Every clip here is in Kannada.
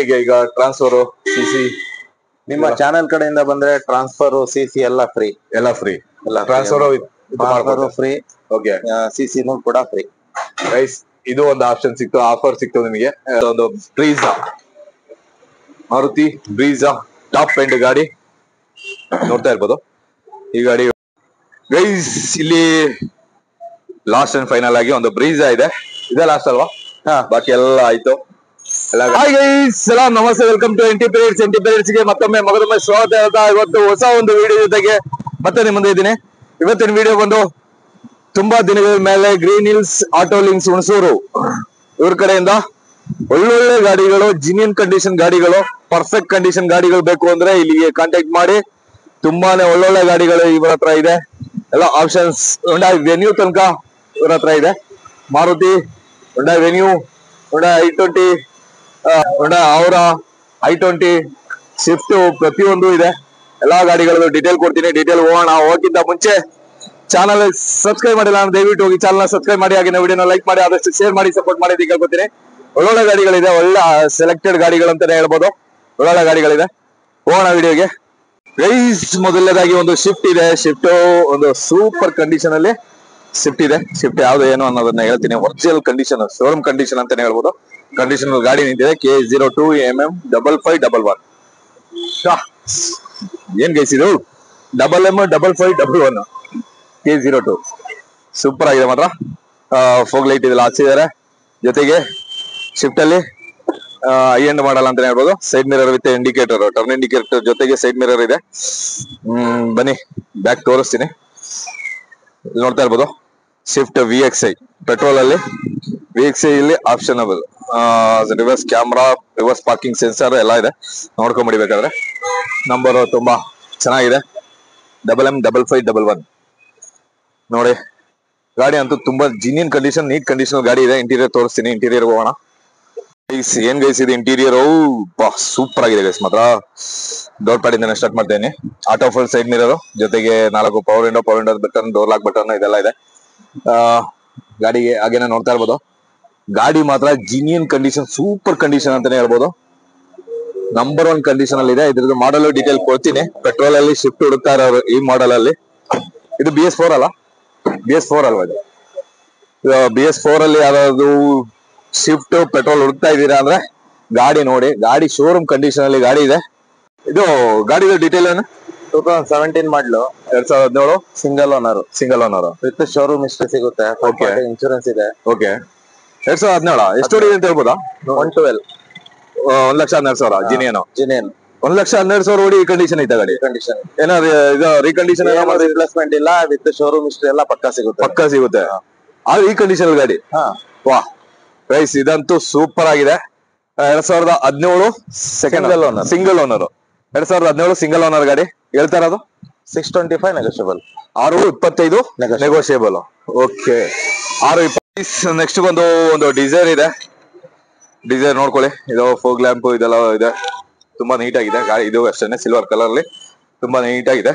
ಹೇಗೆ ಈಗ ಟ್ರಾನ್ಸ್ಫರ್ ಸಿ ಸಿ ನಿಮ್ಮ ಚಾನೆಲ್ ಕಡೆಯಿಂದ ಬಂದ್ರೆ ಟ್ರಾನ್ಸ್ಫರ್ ಸಿ ಸಿ ಎಲ್ಲ ಫ್ರೀ ಎಲ್ಲ ಫ್ರೀ ಎಲ್ಲ transfer transfer free okay C ಸಿನೂ ಕೂಡ ಫ್ರೀ ಗೈಸ್ ಇದು ಒಂದು ಆಪ್ಷನ್ ಸಿಕ್ತು ಆಫರ್ ಸಿಕ್ತು ನಿಮಗೆ ಒಂದು Brezza Maruti Brezza top end ಗಾಡಿ ನೋಡ್ತಾ ಇರ್ಬೋದು ಈ ಗಾಡಿ ಗೈಸ್ ಇಲ್ಲಿ ಲಾಸ್ಟ್ ಅಂಡ್ ಫೈನಲ್ ಆಗಿ ಒಂದು ಬ್ರೀಜಾ ಇದೆ ಇದೇ ಲಾಸ್ಟ್ ಅಲ್ವಾ ಹಾ. ಬಾಕಿ ಎಲ್ಲ ಆಯ್ತು ಹಾಯ್ ಗೈಸ್ ಸಲಾಮ್ ನಮಸ್ತೆ welcome to MT periods MT periods ಗೆ ಮತ್ತೊಮ್ಮೆ ಮಗದೊಮ್ಮೆ ಸ್ವಾಗತ ಹೇಳ್ತಾ ಇವತ್ತು ಹೊಸ ಒಂದು ವಿಡಿಯೋ ಜೊತೆಗೆ ಮತ್ತೆ ನಿಮ್ಮ ಮುಂದೆ ಇದ್ದೀನಿ ಇವತ್ತಿನ ವಿಡಿಯೋ ಬಂದು ತುಂಬಾ ದಿನಗಳ ಮೇಲೆ Green Hills Auto Links Hunsur ಇವ್ರ ಕಡೆಯಿಂದ ಒಳ್ಳೊಳ್ಳೆ ಗಾಡಿಗಳು ಜಿನಿಯನ್ ಕಂಡೀಷನ್ ಗಾಡಿಗಳು ಪರ್ಫೆಕ್ಟ್ ಕಂಡೀಷನ್ ಗಾಡಿಗಳು ಬೇಕು ಅಂದ್ರೆ ಇಲ್ಲಿಗೆ ಕಾಂಟ್ಯಾಕ್ಟ್ ಮಾಡಿ ತುಂಬಾನೇ ಒಳ್ಳೊಳ್ಳೆ ಗಾಡಿಗಳು ಇವರ ಹತ್ರ ಇದೆ ಎಲ್ಲ ಆಪ್ಷನ್ಸ್ ಹೊಂಡಾ ವೆನ್ಯೂ ತನಕ ಇವ್ರ ಹತ್ರ ಇದೆ Maruti Honda Venue Honda I twenty Honda ಅವರ ಐ ಟ್ವೆಂಟಿ ಸ್ವಿಫ್ಟ್ ಪ್ರತಿಯೊಂದು ಇದೆ ಎಲ್ಲಾ ಗಾಡಿಗಳದ್ದು ಡೀಟೇಲ್ ಕೊಡ್ತೀನಿ ಡೀಟೇಲ್ ಹೋಗೋಣ ಹೋಗಿಂತ ಮುಂಚೆ ಚಾನಲ್ ಸಬ್ಸ್ಕ್ರೈಬ್ ಮಾಡಿಲ್ಲ ಅಂದ್ರೆ ದಯವಿಟ್ಟು ಹೋಗಿ ಚಾನಲ್ ಸಬ್ಸ್ಕ್ರೈಬ್ ಮಾಡಿ ಹಾಗೆ ವಿಡಿಯೋನ ಲೈಕ್ ಮಾಡಿ ಆದಷ್ಟು ಶೇರ್ ಮಾಡಿ ಸಪೋರ್ಟ್ ಮಾಡಿ ಅಂತ ಕೇಳ್ಕೊತೀನಿ ಒಳ್ಳೊಳ್ಳೆ ಗಾಡಿಗಳಿದೆ ಒಳ್ಳೆ ಸೆಲೆಕ್ಟೆಡ್ ಗಾಡಿಗಳು ಅಂತಾನೆ ಹೇಳ್ಬೋದು ಒಳ್ಳೊಳ್ಳೆ ಗಾಡಿಗಳಿದೆ ಹೋಗೋಣ ವಿಡಿಯೋಗೆ ಗೈಸ್ ಮೊದಲನೇದಾಗಿ ಒಂದು ಶಿಫ್ಟ್ ಇದೆ ಶಿಫ್ಟ್ ಒಂದು ಸೂಪರ್ ಕಂಡೀಷನ್ ಅಲ್ಲಿ ಶಿಫ್ಟ್ ಇದೆ ಶಿಫ್ಟ್ ಯಾವ್ದು ಏನು ಅನ್ನೋದನ್ನ ಹೇಳ್ತೀನಿ ಒರಿಜಿನಲ್ ಕಂಡೀಷನ್ ಶೋರೂಮ್ ಕಂಡೀಷನ್ ಅಂತಾನೆ ಹೇಳ್ಬೋದು ಕಂಡೀಷನ್ ಗಾಡಿ ನಿಂತಿದೆ K zero two M M double five double one ಏನ್ ಗೈಸ್ ಇದು double M double five double one K zero two super ಆಗಿದೆ ಮಾತ್ರ ಫೋಗ್ ಲೈಟ್ ಇದೆಲ್ಲ ಹಾಕ್ಸಿದ್ದಾರೆ ಜೊತೆಗೆ ಶಿಫ್ಟ್ ಅಲ್ಲಿ ಐ ಎಂಡ್ ಮಾಡಲ್ಲ ಅಂತ ಹೇಳ್ಬೋದು side mirror with indicator turn indicator ಜೊತೆಗೆ ಸೈಡ್ ಮಿರರ್ ಇದೆ ಹ್ಮ್ ಬನ್ನಿ ಬ್ಯಾಕ್ ತೋರಿಸ್ತೀನಿ ಇಲ್ಲಿ ನೋಡ್ತಾ ಇರ್ಬೋದು shift V X I petrol ಅಲ್ಲಿ ವಿ ಎಕ್ಸ್ ಐ ಇಲ್ಲಿ optionable reverse camera reverse parking sensor ಎಲ್ಲ ಇದೆ ನೋಡ್ಕೊಂಬಿಡಿಬೇಕಾದ್ರೆ ನಂಬರ್ ತುಂಬಾ ಚೆನ್ನಾಗಿದೆ double M double five double one ನೋಡಿ ಗಾಡಿ ಅಂತೂ ತುಂಬಾ ಜಿನಿಯನ್ ಕಂಡೀಷನ್ ನೀಟ್ ಕಂಡೀಷನ್ ಗಾಡಿ ಇದೆ ಇಂಟೀರಿಯರ್ ತೋರಿಸ್ತೀನಿ ಇಂಟೀರಿಯರ್ ಹೋಗೋಣ ಗೈಸ್ ಏನ್ ಗೈಸ್ ಇದೆ ಇಂಟೀರಿಯರ್ ಬಾ ಸೂಪರ್ ಆಗಿದೆ ಗೈಸ್ ಮಾತ್ರ ಡೋರ್ ಪ್ಯಾಡಿಂದ ಸ್ಟಾರ್ಟ್ ಮಾಡ್ತೇನೆ ಆಟೋ ಫುಲ್ ಸೈಡ್ ಮಿರರ್ ಜೊತೆಗೆ ನಾಲ್ಕು power window power window button door lock button ಇದೆಲ್ಲ ಇದೆ ಆ, ಗಾಡಿಗೆ ಹಾಗೇನೆ ನೋಡ್ತಾ ಇರ್ಬೋದು ಗಾಡಿ ಮಾತ್ರ ಜಿನಿಯನ್ ಕಂಡೀಷನ್ ಸೂಪರ್ ಕಂಡೀಷನ್ ಅಂತಾನೆ ಹೇಳ್ಬೋದು ನಂಬರ್ ಒನ್ ಕಂಡೀಷನ್ ಅಲ್ಲಿ ಇದೆ ಇದ್ರದ್ದು ಮಾಡಲ್ ಡೀಟೇಲ್ ಕೊಡ್ತೀನಿ ಪೆಟ್ರೋಲ್ ಅಲ್ಲಿ ಶಿಫ್ಟ್ ಹುಡುಕ್ತಾ ಇರೋರು ಈ ಮಾಡಲ್ ಅಲ್ಲಿ ಇದು ಬಿ ಎಸ್ ಫೋರ್ ಅಲ್ಲ ಬಿ ಎಸ್ ಫೋರ್ ಅಲ್ವಾ ಇದು ಬಿ ಎಸ್ ಫೋರ್ ಅಲ್ಲಿ ಯಾವ್ದಾದ್ರು ಶಿಫ್ಟ್ ಪೆಟ್ರೋಲ್ ಹುಡುಕ್ತಾ ಇದ್ದೀರಾ ಅಂದ್ರೆ ಗಾಡಿ ನೋಡಿ ಗಾಡಿ ಶೋರೂಮ್ ಕಂಡೀಷನ್ ಅಲ್ಲಿ ಗಾಡಿ ಇದೆ ಇದು ಗಾಡಿದ ಡೀಟೇಲ್ ಏನು ಟೂ ತೌಸಂಡ್ ಸೆವೆಂಟೀನ್ ಮಾಡ್ಲು ಎರಡ್ ಸಾವಿರದ ಹದಿನೇಳು single owner single owner with showroom history ಸಿಗುತ್ತೆ Okay. ಇನ್ಶೂರೆನ್ಸ್ ಇದೆ ಓಕೆ ಎರಡ್ ಸಾವಿರದ ಹದಿನೇಳ ಎಷ್ಟು ಹೊಡಿದೆ ಅಂತ ಹೇಳ್ಬೋದಾ ಒನ್ ಟ್ವೆಲ್ ಆ, ಒಂದ್ ಲಕ್ಷ ಹನ್ನೆರಡು ಸಾವಿರ ಜಿನಿಯನು ಜಿನೇನ್ ಒಂದ್ ಲಕ್ಷ ಹನ್ನೆರಡು ಸಾವಿರ ಹೊಡಿ ಕಂಡೀಷನ್ ಐತೆ ಗಾಡಿ ಕಂಡೀಷನ್ ಏನಾದ್ರು ಇದು ರೀಕಂಡೀಷನ್ ರಿಪ್ಲೇಸ್ಮೆಂಟ್ ಇಲ್ಲ ವಿತ್ ಶೋರೂಮ್ ಹಿಸ್ಟ್ರಿ ಎಲ್ಲ ಪಕ್ಕಾ ಸಿಗುತ್ತೆ ಪಕ್ಕ ಸಿಗುತ್ತೆ ಆದ್ರೆ ಈ ಕಂಡೀಷನ್ ಗಾಡಿ ಹಾ ವಾ ಪ್ರೈಸ್ ಇದಂತೂ ಸೂಪರ್ ಆಗಿದೆ ಆ, ಎರಡ್ ಸಾವಿರದ ಹದಿನೇಳು second Single owner. Single owner ಎರಡ್ ಸಾವಿರದ ಹದಿನೇಳು ಸಿಂಗಲ್ ಓನರ್ ಗಾಡಿ ಹೇಳ್ತಾ ಇರೋದು ಸಿಕ್ಸ್ ಟ್ವೆಂಟಿ ಫೈವ್ ನೆಗೋಷಿಯಬಲ್ ಆರು ಇಪ್ಪತ್ತೈದು Negotiable. ನೆಗೋಷಿಯಬಲ್ ಓಕೆ ಆರು ಇಪ್ಪತ್ತು ನೆಕ್ಸ್ಟ್ ಒಂದು ಒಂದು ಡಿಸೈರ್ ಇದೆ ಡಿಸೈರ್ ನೋಡ್ಕೊಳ್ಳಿ ಇದು ಫೋಗ್ ಲ್ಯಾಂಪ್ ಇದೆಲ್ಲ ಇದೆ ತುಂಬಾ ನೀಟ್ ಆಗಿದೆ ಗಾಡಿ ಇದು ಅಷ್ಟೇ ಸಿಲ್ವರ್ ಕಲರ್ ಅಲ್ಲಿ ತುಂಬಾ ನೀಟ್ ಆಗಿದೆ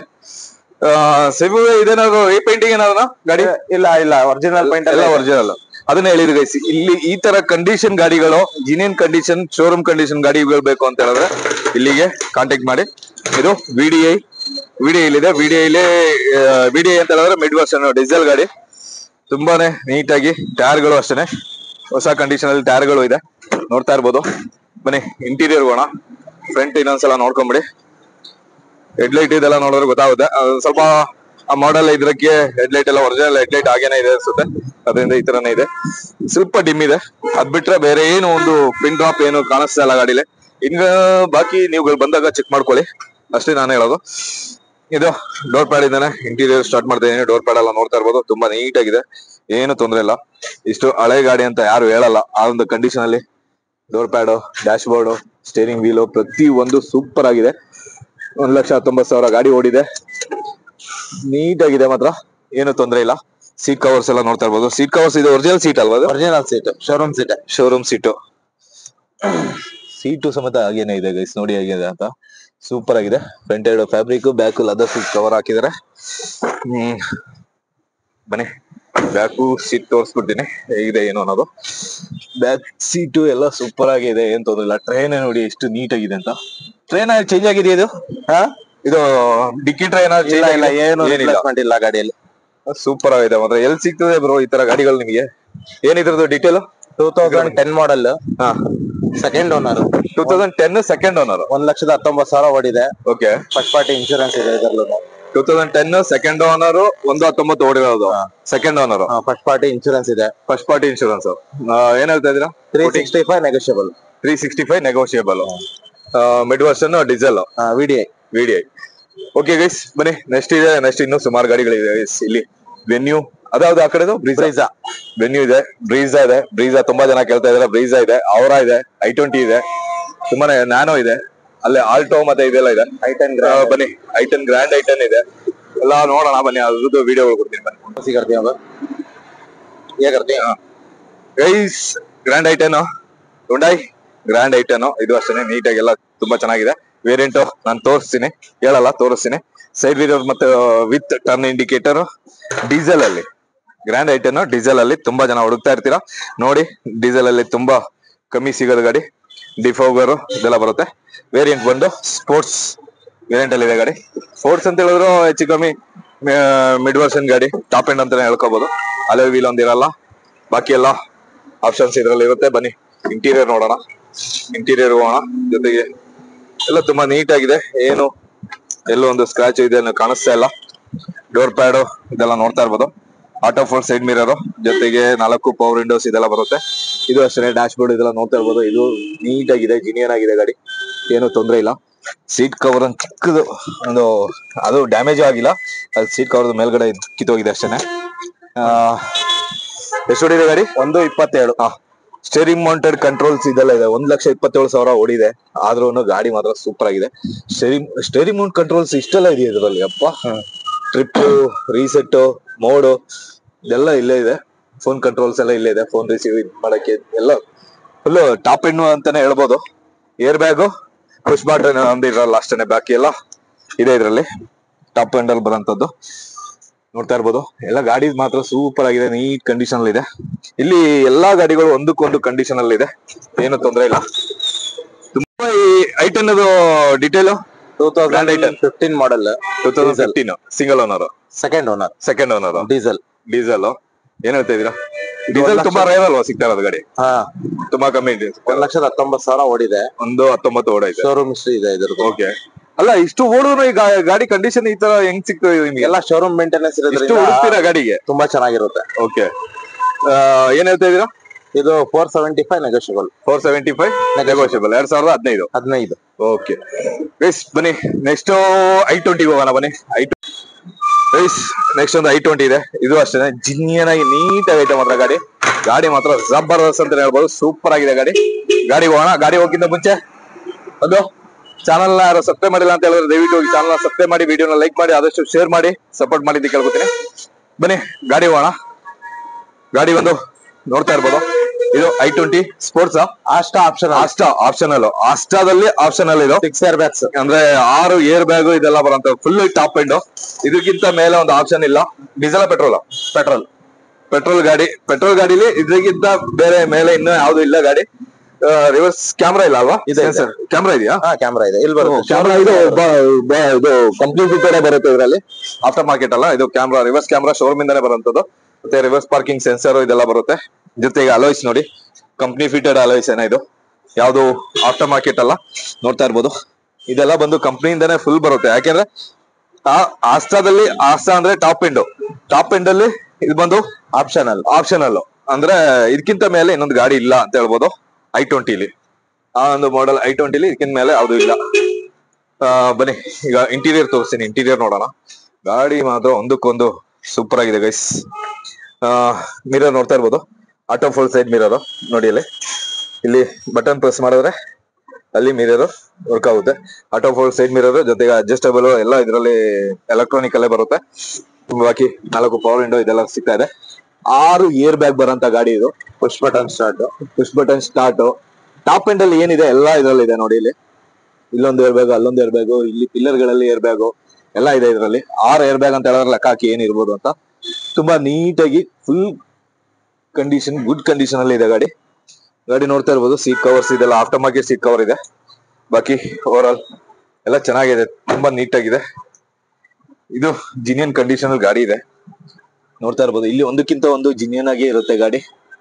ಸಿಬು ಇದೇನಾದ್ರು ರೀಪೇಂಟಿಂಗ್ ಏನಾದ್ರು ಗಾಡಿ ಇಲ್ಲ ಇಲ್ಲ ಒರಿಜಿನಲ್ ಪೈಂಟ್ ಎಲ್ಲ ಒರಿಜಿನಲ್ ಅದನ್ನ ಹೇಳಿದ್ರು ಗೈಸ್ ಇಲ್ಲಿ ಈ ತರ ಕಂಡೀಷನ್ ಗಾಡಿಗಳು ಜಿನಿಯನ್ ಕಂಡೀಷನ್ ಶೋರೂಮ್ ಕಂಡೀಷನ್ ಗಾಡಿಗಳು ಬೇಕು ಅಂತ ಹೇಳಿದ್ರೆ ಇಲ್ಲಿಗೆ ಕಾಂಟ್ಯಾಕ್ಟ್ ಮಾಡಿ ಇದು V D I V D ಇಲ್ಲಿದೆ ವಿ ಡಿ ಐಲಿ ವಿ ಡಿ ಐ ಅಂತ ಹೇಳಿದ್ರೆ ಮಿಡ್ ವರ್ಷನ್ ಡೀಸೆಲ್ ಗಾಡಿ ತುಂಬಾನೇ ನೀಟಾಗಿ ಟೈರ್ಗಳು ಅಷ್ಟೇನೆ ಹೊಸ ಕಂಡೀಷನ್ ಅಲ್ಲಿ ಟೈರ್ಗಳು ಇದೆ ನೋಡ್ತಾ ಇರ್ಬೋದು ಬನ್ನಿ ಇಂಟೀರಿಯರ್ ಹೋಗೋಣ ಫ್ರಂಟ್ ಇನ್ನೊಂದ್ಸಲ ನೋಡ್ಕೊಂಬಿಡಿ ಹೆಡ್ಲೈಟ್ ಇದೆಲ್ಲ ನೋಡಿದ್ರೆ ಗೊತ್ತಾಗುತ್ತೆ ಅದು ಸ್ವಲ್ಪ ಆ ಮಾಡೆಲ್ ಇದ್ರಕ್ಕೆ ಹೆಡ್ಲೈಟ್ ಎಲ್ಲ ಒರಿಜಿನಲ್ ಹೆಡ್ಲೈಟ್ ಹಾಗೇನೆ ಇದೆ ಅನ್ಸುತ್ತೆ ಅದರಿಂದ ಈ ತರನೇ ಇದೆ ಸ್ವಲ್ಪ ಡಿಮ್ ಇದೆ ಅದ್ ಬಿಟ್ರೆ ಬೇರೆ ಏನು ಒಂದು ಪಿನ್ ಡ್ರಾಪ್ ಏನು ಕಾಣಿಸ್ತಾ ಇಲ್ಲ ಗಾಡಿಲಿ ಇನ್ನು ಬಾಕಿ ನೀವು ಬಂದಾಗ ಚೆಕ್ ಮಾಡ್ಕೊಳ್ಳಿ ಅಷ್ಟೇ ನಾನು ಹೇಳೋದು ಇದು ಡೋರ್ ಪ್ಯಾಡ್ ಇಂದಾನೆ ಇಂಟೀರಿಯರ್ ಸ್ಟಾರ್ಟ್ ಮಾಡ್ತಾ ಇದೀನಿ ಡೋರ್ ಪ್ಯಾಡ್ ಎಲ್ಲ ನೋಡ್ತಾ ಇರ್ಬೋದು ತುಂಬಾ ನೀಟ್ ಆಗಿದೆ ಏನು ತೊಂದ್ರೆ ಇಲ್ಲ ಇಷ್ಟು ಹಳೆ ಗಾಡಿ ಅಂತ ಯಾರು ಹೇಳಲ್ಲ ಆ ಒಂದು ಕಂಡೀಷನ್ ಅಲ್ಲಿ door pad dashboard steering wheel ಪ್ರತಿ ಒಂದು ಸೂಪರ್ ಆಗಿದೆ ಒಂದ್ ಲಕ್ಷ ಹತ್ತೊಂಬತ್ತು ಸಾವಿರ ಗಾಡಿ ಓಡಿದೆ ನೀಟ್ ಆಗಿದೆ ಮಾತ್ರ ಏನು ತೊಂದ್ರೆ ಇಲ್ಲ ಸೀಟ್ ಕವರ್ಸ್ ಎಲ್ಲ ನೋಡ್ತಾ ಇರ್ಬೋದು ಸೀಟ್ ಕವರ್ಸ್ ಇದು ಒರಿಜಿನಲ್ ಸೀಟ್ ಅಲ್ವಾ ಅದು original seat showroom seat showroom seat seat ಸಮೇತ ಹಾಗೇನೆ ಇದೆ ಗೈಸ್ ನೋಡಿ ಹೇಗಿದೆ ಅಂತ ಸೂಪರ್ ಆಗಿದೆ ಫ್ರಂಟ್ ಎರಡು fabric back leather seat cover ಹಾಕಿದ್ದಾರೆ ಹ್ಮ್ ಬನ್ನಿ ಬ್ಯಾಕು ಸೀಟ್ ತೋರಿಸ್ಬಿಡ್ತೀನಿ ಹೇಗಿದೆ ಏನು ಅನ್ನೋದು ಬ್ಯಾಕ್ ಸೀಟು ಎಲ್ಲ ಸೂಪರ್ ಆಗಿದೆ ಏನ್ ತೊಂದ್ರೆ ಇಲ್ಲ ಟ್ರೈನ್ ನೋಡಿ ಎಷ್ಟು ನೀಟ್ ಆಗಿದೆ ಅಂತ ಟ್ರೈನ್ ಚೇಂಜ್ ಆಗಿದೆ ಇದು ಹಾ ಇದು ಡಿಕ್ಕಿ ಟ್ರೈನ್ ಇಲ್ಲ ಇಲ್ಲ ಏನು ಏನಿಲ್ಲ ರಿಪ್ಲೇಸ್ಮೆಂಟ್ ಇಲ್ಲ ಗಾಡಿಯಲ್ಲಿ ಸೂಪರ್ ಆಗಿದೆ ಮಾತ್ರ ಎಲ್ಲಿ ಸಿಗ್ತದೆ ಬ್ರೋ ಈ ತರ ಗಾಡಿಗಳು ನಿಮಗೆ ಏನಿದ್ರದ್ದು detail two thousand ten model ಹಾ second owner two thousand ten second owner ಒಂದ್ ಲಕ್ಷದ ಹತ್ತೊಂಬತ್ತು ಸಾವಿರ ಓಡಿದೆ ಓಕೆ ಫಸ್ಟ್ ಪಾರ್ಟಿ ಇನ್ಶೂರೆನ್ಸ್ ಇದೆ ಇದರಲ್ಲೂ two thousand ten second owner ಒಂದು ಹತ್ತೊಂಬತ್ತು ಓಡಿರೋದು second owner first party insurance ಇದೆ ಫಸ್ಟ್ ಪಾರ್ಟಿ ಇನ್ಶೂರೆನ್ಸ್ ಏನ್ ಹೇಳ್ತಾ ಇದೀರಾ three sixty five negotiable three sixty five negotiable mid version diesel V D I VD okay guys ಬನ್ನಿ ನೆಕ್ಸ್ಟ್ ಇದೆ ನೆಕ್ಸ್ಟ್ ಇನ್ನೂ ಸುಮಾರು ಗಾಡಿಗಳಿದೆ guys ಇಲ್ಲಿ ವೆನ್ಯೂ ಅದಾವ್ದು ಆ ಕಡೆದು ಬ್ರೀಜಾ ವೆನ್ಯೂ ಇದೆ ಬ್ರೀಜಾ ಇದೆ ಬ್ರೀಜಾ ತುಂಬಾ ಜನ ಕೇಳ್ತಾ ಇದಾರೆ ಬ್ರೀಜಾ ಇದೆ ಅವರ ಇದೆ ಐ ಟ್ವೆಂಟಿ ಇದೆ ತುಂಬಾನೇ ನ್ಯಾನೋ ಇದೆ ಅಲ್ಲೇ ಆಲ್ಟೋ ಮತ್ತೆ ಇದೆಲ್ಲ ಇದೆ ಐಟನ್ ಆ, ಬನ್ನಿ ಐಟನ್ ಗ್ರ್ಯಾಂಡ್ ಐಟನ್ ಇದೆ ಎಲ್ಲ ನೋಡೋಣ ಬನ್ನಿ ಅದ್ರದ್ದು ವಿಡಿಯೋಗಳು ಕೊಡ್ತೀನಿ ಬನ್ನಿ ಸಿ करते हैं अब ये करते हैं guys Grand I ten Hyundai Grand I ten ಇದು ಅಷ್ಟೇ ನೀಟಾಗಿ ಎಲ್ಲ ತುಂಬಾ ಚೆನ್ನಾಗಿದೆ ವೇರಿಯಂಟ್ ನಾನು ತೋರಿಸ್ತೀನಿ ಹೇಳಲ್ಲ ತೋರಿಸ್ತೀನಿ ಸೈಡ್ ವಿರೋರ್ ಮತ್ತೆ ವಿತ್ ಟರ್ನ್ ಇಂಡಿಕೇಟರ್ ಡೀಸೆಲ್ ಅಲ್ಲಿ ಗ್ರ್ಯಾಂಡ್ ಐಟನ್ ಡೀಸೆಲ್ ಅಲ್ಲಿ ತುಂಬಾ ಜನ ಹುಡುಕ್ತಾ ಇರ್ತೀರಾ ನೋಡಿ ಡೀಸೆಲ್ ಅಲ್ಲಿ ತುಂಬಾ ಕಮ್ಮಿ ಸಿಗೋದು ಗಾಡಿ ಡಿಫೋಗರ್ ಇದೆಲ್ಲ ಬರುತ್ತೆ ವೇರಿಯಂಟ್ ಬಂದು ಸ್ಪೋರ್ಟ್ಸ್ ವೇರಿಯಂಟ್ ಅಲ್ಲಿ ಇದೆ ಗಾಡಿ ಸ್ಪೋರ್ಟ್ಸ್ ಅಂತ ಹೇಳಿದ್ರು ಹೆಚ್ಚು ಕಮ್ಮಿ ಮಿಡ್ ವರ್ಷನ್ ಗಾಡಿ ಟಾಪ್ ಎಂಡ್ ಅಂತಾನೆ ಹೇಳ್ಕೋಬಹುದು ಅಲೆ ವೀಲ್ ಒಂದಿರಲ್ಲ ಬಾಕಿ ಎಲ್ಲ ಆಪ್ಷನ್ಸ್ ಇದ್ರಲ್ಲಿ ಇರುತ್ತೆ ಬನ್ನಿ ಇಂಟೀರಿಯರ್ ನೋಡೋಣ ಇಂಟೀರಿಯರ್ ಹೋಗೋಣ ಜೊತೆಗೆ ಎಲ್ಲ ತುಂಬಾ ನೀಟ್ ಆಗಿದೆ ಏನು ಎಲ್ಲೋ ಒಂದು ಸ್ಕ್ರಾಚ್ ಇದೆ ಅನ್ನೋ ಕಾಣಿಸ್ತಾ ಇಲ್ಲ ಡೋರ್ ಪ್ಯಾಡ್ ಇದೆಲ್ಲ ನೋಡ್ತಾ ಇರ್ಬೋದು ಆಟೋ ಫೋರ್ ಸೈಡ್ ಮಿರರ್ ಜೊತೆಗೆ ನಾಲ್ಕು ಪವರ್ ವಿಂಡೋಸ್ ಇದೆಲ್ಲ ಬರುತ್ತೆ ಇದು ಅಷ್ಟೇ ಡ್ಯಾಶ್ ಬೋರ್ಡ್ ಇದೆಲ್ಲ ನೋಡ್ತಾ ಇರ್ಬೋದು ಇದು ನೀಟ್ ಆಗಿದೆ ಜಿನಿಯನ್ ಆಗಿದೆ ಗಾಡಿ ಏನು ತೊಂದರೆ ಇಲ್ಲ ಸೀಟ್ ಕವರ್ ಒಂದು ಚಿಕ್ಕದು ಒಂದು ಅದು ಡ್ಯಾಮೇಜ್ ಆಗಿಲ್ಲ ಅದು ಸೀಟ್ ಕವರ್ ಮೇಲ್ಗಡೆ ಕಿತ್ತೋಗಿದೆ ಅಷ್ಟೇನೆ ಆ, ಎಷ್ಟು ಹೊಡಿದೆ ಗಾಡಿ ಒಂದು ಇಪ್ಪತ್ತೇಳು ಸ್ಟೇರಿಂಗ್ ಮೌಂಟೆಡ್ ಕಂಟ್ರೋಲ್ಸ್ ಇದೆಲ್ಲ ಇದೆ ಒಂದ್ ಲಕ್ಷ ಇಪ್ಪತ್ತೇಳು ಸಾವಿರ ಓಡಿದೆ ಆದ್ರೂ ಗಾಡಿ ಮಾತ್ರ ಸೂಪರ್ ಆಗಿದೆ ಸ್ಟೇರಿಂಗ್ ಸ್ಟೇರಿಂಗ್ ಮೌಂಟ್ ಕಂಟ್ರೋಲ್ಸ್ ಇಷ್ಟೆಲ್ಲ ಇದೆ ಇದರಲ್ಲಿ ಅಪ್ಪ ಟ್ರಿಪ್ ರೀಸೆಟ್ ಮೋಡು ಇದೆಲ್ಲ ಇಲ್ಲೇ ಇದೆ ಫೋನ್ ಕಂಟ್ರೋಲ್ಸ್ ಎಲ್ಲ ಇಲ್ಲೇ ಇದೆ ಫೋನ್ ರಿಸೀವ್ ಮಾಡಕ್ಕೆ ಎಲ್ಲ ಫುಲ್ ಟಾಪ್ ಎಂಡ್ ಅಂತಾನೆ ಹೇಳ್ಬೋದು ಏರ್ ಬ್ಯಾಗು ಪುಷ್ ಬಾಟನ್ ಒಂದಿರಲ್ಲ ಅಷ್ಟೇನೆ ಬಾಕಿ ಎಲ್ಲ ಇದೆ ಇದರಲ್ಲಿ ಟಾಪ್ ಎಂಡ್ ಅಲ್ಲಿ ಬರೋಂಥದ್ದು ನೋಡ್ತಾ ಇರ್ಬೋದು ಎಲ್ಲ ಗಾಡಿ ಮಾತ್ರ ಸೂಪರ್ ಆಗಿದೆ ನೀಟ್ ಕಂಡೀಷನ್ ಅಲ್ಲಿ ಇದೆ ಇಲ್ಲಿ ಎಲ್ಲಾ ಗಾಡಿಗಳು ಒಂದಕ್ಕೊಂದು ಕಂಡೀಷನ್ ಅಲ್ಲಿ ಇದೆ ಏನು ತೊಂದರೆ ಇಲ್ಲ ತುಂಬಾ ಈ I ten detail two Grand item. Thousand fifteen model two thousand fifteen single owner second owner second owner diesel diesel ಏನ್ ಹೇಳ್ತಾ ಇದೀರಾ ಡೀಸೆಲ್ ತುಂಬಾ ರೇರ್ ಅಲ್ವಾ ಸಿಗ್ತಾ ಇರೋದು ಗಾಡಿ ಹಾ ತುಂಬಾ ಕಮ್ಮಿ ಇದೆ ಒಂದ್ ಲಕ್ಷದ ಹತ್ತೊಂಬತ್ತು ಸಾವಿರ ಓಡಿದೆ ಒಂದು ಹತ್ತೊಂಬತ್ತು ಓಡೈತೆ ಶೋರೂಮ್ ಹಿಸ್ಟ್ರಿ ಇದೆ ಇದ್ರದ್ದು ಓಕೆ ಅಲ್ಲ ಇಷ್ಟು ಓಡಿದ್ರು ಈ ಗಾ- ಗಾಡಿ ಕಂಡೀಷನ್ ಈ ತರ ಹೆಂಗ್ ಸಿಗ್ತದೆ ನಿಮ್ಗೆ ಎಲ್ಲ ಶೋರೂಮ್ ಮೇಂಟೆನೆನ್ಸ್ ಇಷ್ಟು ಇರೋದ್ರಿಂದ ಹುಡುಕ್ತೀರಾ ಗಾಡಿಗೆ ತುಂಬಾ ಚೆನ್ನಾಗಿರುತ್ತೆ ಓಕೆ ಏನ್ ಹೇಳ್ತಾ ಇದೀರಾ ಇದು four seventy five negotiable four seventy five negotiable ಎರಡ್ ಸಾವಿರದ ಹದಿನೈದು ಹದಿನೈದು ಓಕೆ ಗೈಸ್ ಬನ್ನಿ ನೆಕ್ಸ್ಟ್ ಐ ಟ್ವೆಂಟಿ ಹೋಗೋಣ ಬನ್ನಿ ಐ ಗೈಸ್ ನೆಕ್ಸ್ಟ್ ಒಂದು ಐ ಟ್ವೆಂಟಿ ಇದೆ ಇದು ಅಷ್ಟೇ ಜಿನಿಯನ್ ಆಗಿ ನೀಟ್ ಆಗೈತೆ ಮಾತ್ರ ಗಾಡಿ ಗಾಡಿ ಮಾತ್ರ ಜಬರ್ದಸ್ತ್ ಅಂತ ಹೇಳ್ಬೋದು ಸೂಪರ್ ಆಗಿದೆ ಗಾಡಿ ಗಾಡಿ ಹೋಗೋಣ ಗಾಡಿ ಹೋಗಿಂತ ಮುಂಚೆ ಒಂದು ಚಾನಲ್ ಯಾರು ಸಬ್ಸ್ಕ್ರೈಬ್ ಮಾಡಿಲ್ಲ ಅಂತ ಹೇಳಿದ್ರೆ ದಯವಿಟ್ಟು ಹೋಗಿ ಚಾನಲ್ ಸಬ್ಸ್ಕ್ರೈಬ್ ಮಾಡಿ ವಿಡಿಯೋನ ಲೈಕ್ ಮಾಡಿ ಆದಷ್ಟು ಶೇರ್ ಮಾಡಿ ಸಪೋರ್ಟ್ ಮಾಡಿ ಅಂತ ಕೇಳ್ಕೊತೀನಿ ಬನ್ನಿ ಗಾಡಿ ಹೋಗೋಣ ಗಾಡಿ ಒಂದು ನೋಡ್ತಾ ಇರ್ಬೋದು ಇದು i twenty sports Asta option Asta optional ಆಸ್ಟಾದಲ್ಲಿ ಆಪ್ಷನಲ್ ಇದು ಸಿಕ್ಸ್ ಏರ್ ಬ್ಯಾಗ್ಸ್ ಅಂದ್ರೆ ಆರು ಏರ್ ಬ್ಯಾಗ್ ಇದೆಲ್ಲ ಬರೋಂತ ಫುಲ್ ಟಾಪ್ ಎಂಡ್ ಇದಕ್ಕಿಂತ ಮೇಲೆ ಒಂದು ಆಪ್ಷನ್ ಇಲ್ಲ ಡೀಸೆಲ್ ಪೆಟ್ರೋಲ್ ಪೆಟ್ರೋಲ್ ಪೆಟ್ರೋಲ್ ಗಾಡಿ ಪೆಟ್ರೋಲ್ ಗಾಡಿಲಿ ಇದಕ್ಕಿಂತ ಬೇರೆ ಮೇಲೆ ಇನ್ನೂ ಯಾವ್ದು ಇಲ್ಲ ಗಾಡಿ ರಿವರ್ಸ್ ಕ್ಯಾಮ್ರಾ ಇಲ್ಲ ಅಲ್ವಾ ಇದೆ, ಇದೆ. ಕ್ಯಾಮ್ರಾ ಇದೆಯಾ ಹಾ ಕ್ಯಾಮ್ರಾ ಇದೆ ಇಲ್ಲಿ ಬರುತ್ತೆ ಕ್ಯಾಮ್ರಾ ಇದು ಬ- ಬ- ಇದು ಕಂಪ್ನಿ ಫಿಟೆಡ್ ಬರುತ್ತೆ ಇದರಲ್ಲಿ ಆಫ್ಟರ್ ಮಾರ್ಕೆಟ್ ಅಲ್ಲ ಇದು ಕ್ಯಾಮ್ರಾ ರಿವರ್ಸ್ ಕ್ಯಾಮ್ರಾ ಶೋರೂಮ್ ಇಂದಾನೆ ಬರುವಂತದ್ದು ಮತ್ತೆ ರಿವರ್ಸ್ ಪಾರ್ಕಿಂಗ್ ಸೆನ್ಸರ್ ಇದೆಲ್ಲ ಬರುತ್ತೆ ಜೊತೆಗೆ ಅಲೋಯ್ಸ್ ನೋಡಿ ಕಂಪ್ನಿ ಫಿಟೆಡ್ ಅಲೋಯ್ಸ್ ಏನ ಇದು ಯಾವ್ದು ಆಫ್ಟರ್ ಮಾರ್ಕೆಟ್ ಅಲ್ಲ ನೋಡ್ತಾ ಇರ್ಬೋದು ಇದೆಲ್ಲ ಬಂದು ಕಂಪ್ನಿಯಿಂದಾನೆ ಫುಲ್ ಬರುತ್ತೆ ಯಾಕೆಂದ್ರೆ ಆ ಆಸ್ಟಾದಲ್ಲಿ ಆಸ್ಟಾ ಅಂದ್ರೆ ಟಾಪ್ ಎಂಡ್ ಟಾಪ್ ಎಂಡ್ ಅಲ್ಲಿ ಇದು ಬಂದು ಆಪ್ಷನಲ್ ಆಪ್ಷನಲ್ ಅಂದ್ರೆ ಇದಕ್ಕಿಂತ ಮೇಲೆ ಇನ್ನೊಂದು ಗಾಡಿ ಇಲ್ಲ ಅಂತ ಹೇಳ್ಬೋದು ಐ ಟ್ವೆಂಟಿಲಿ ಆ ಒಂದು ಮಾಡೆಲ್ ಐ ಟ್ವೆಂಟಿಲಿ ಇದಕ್ಕಿಂತ ಮೇಲೆ ಯಾವ್ದು ಇಲ್ಲ ಆ, ಬನ್ನಿ ಈಗ ಇಂಟೀರಿಯರ್ ತೋರಿಸ್ತೀನಿ ಇಂಟೀರಿಯರ್ ನೋಡೋಣ ಗಾಡಿ ಮಾತ್ರ ಒಂದಕ್ಕೊಂದು ಸೂಪರ್ ಆಗಿದೆ ಗೈಸ್ ಮಿರರ್ ನೋಡ್ತಾ ಇರ್ಬೋದು ಆಟೋ ಫುಲ್ ಸೈಡ್ ಮಿರರ್ ನೋಡಿ ಅಲ್ಲಿ ಇಲ್ಲಿ ಬಟನ್ ಪ್ರೆಸ್ ಮಾಡಿದ್ರೆ ಅಲ್ಲಿ ಮಿರರ್ ವರ್ಕ್ ಆಗುತ್ತೆ ಆಟೋ ಫೋಲ್ಡ್ ಸೈಡ್ ಮಿರರ್ ಜೊತೆಗೆ ಅಡ್ಜಸ್ಟಬಲ್ ಎಲ್ಲ ಇದರಲ್ಲಿ ಎಲೆಕ್ಟ್ರಾನಿಕ್ ಅಲ್ಲೇ ಬರುತ್ತೆ ಬಾಕಿ ನಾಲ್ಕು ಪವರ್ ವಿಂಡೋ ಇದೆಲ್ಲ ಸಿಗ್ತಾ ಇದೆ ಆರು ಏರ್ ಬ್ಯಾಗ್ ಬರೋಂತ ಗಾಡಿ ಇದು push button start push button start top end ಅಲ್ಲಿ ಏನಿದೆ ಎಲ್ಲ ಇದರಲ್ಲಿ ಇದೆ ನೋಡಿ ಇಲ್ಲಿ ಇಲ್ಲೊಂದು ಏರ್ ಬ್ಯಾಗ್ ಅಲ್ಲೊಂದು ಏರ್ ಬ್ಯಾಗ್ ಇಲ್ಲಿ ಪಿಲ್ಲರ್ ಗಳಲ್ಲಿ ಏರ್ ಬ್ಯಾಗ್ ಎಲ್ಲ ಇದೆ ಇದರಲ್ಲಿ ಆರು ಏರ್ ಬ್ಯಾಗ್ ಅಂತ ಹೇಳಿದ್ರೆ ಲೆಕ್ಕ ಹಾಕಿ ಏನಿರ್ಬೋದು ಅಂತ ತುಂಬಾ ನೀಟಾಗಿ ಫುಲ್ ಕಂಡೀಷನ್ ಗುಡ್ ಕಂಡೀಷನ್ ಅಲ್ಲಿ ಇದೆ ಗಾಡಿ ಗಾಡಿ ನೋಡ್ತಾ ಇರ್ಬೋದು ಸೀಟ್ ಕವರ್ಸ್ ಇದೆಲ್ಲ ಆಫ್ಟರ್ ಮಾರ್ಕೆಟ್ ಸೀಟ್ ಕವರ್ ಇದೆ ಬಾಕಿ ಓವರ್ ಆಲ್ ಎಲ್ಲ ಚೆನ್ನಾಗಿದೆ ತುಂಬಾ ನೀಟಾಗಿದೆ ಇದು ಜಿನಿಯನ್ ಕಂಡೀಷನ್ ಅಲ್ಲಿ ಗಾಡಿ ಇದೆ ನೋಡ್ತಾ ಇರ್ಬೋದು ಇಲ್ಲಿ ಒಂದಕ್ಕಿಂತ ಒಂದು ಜಿನಿಯನ್ ಆಗಿ ಇರುತ್ತೆ ಗಾಡಿ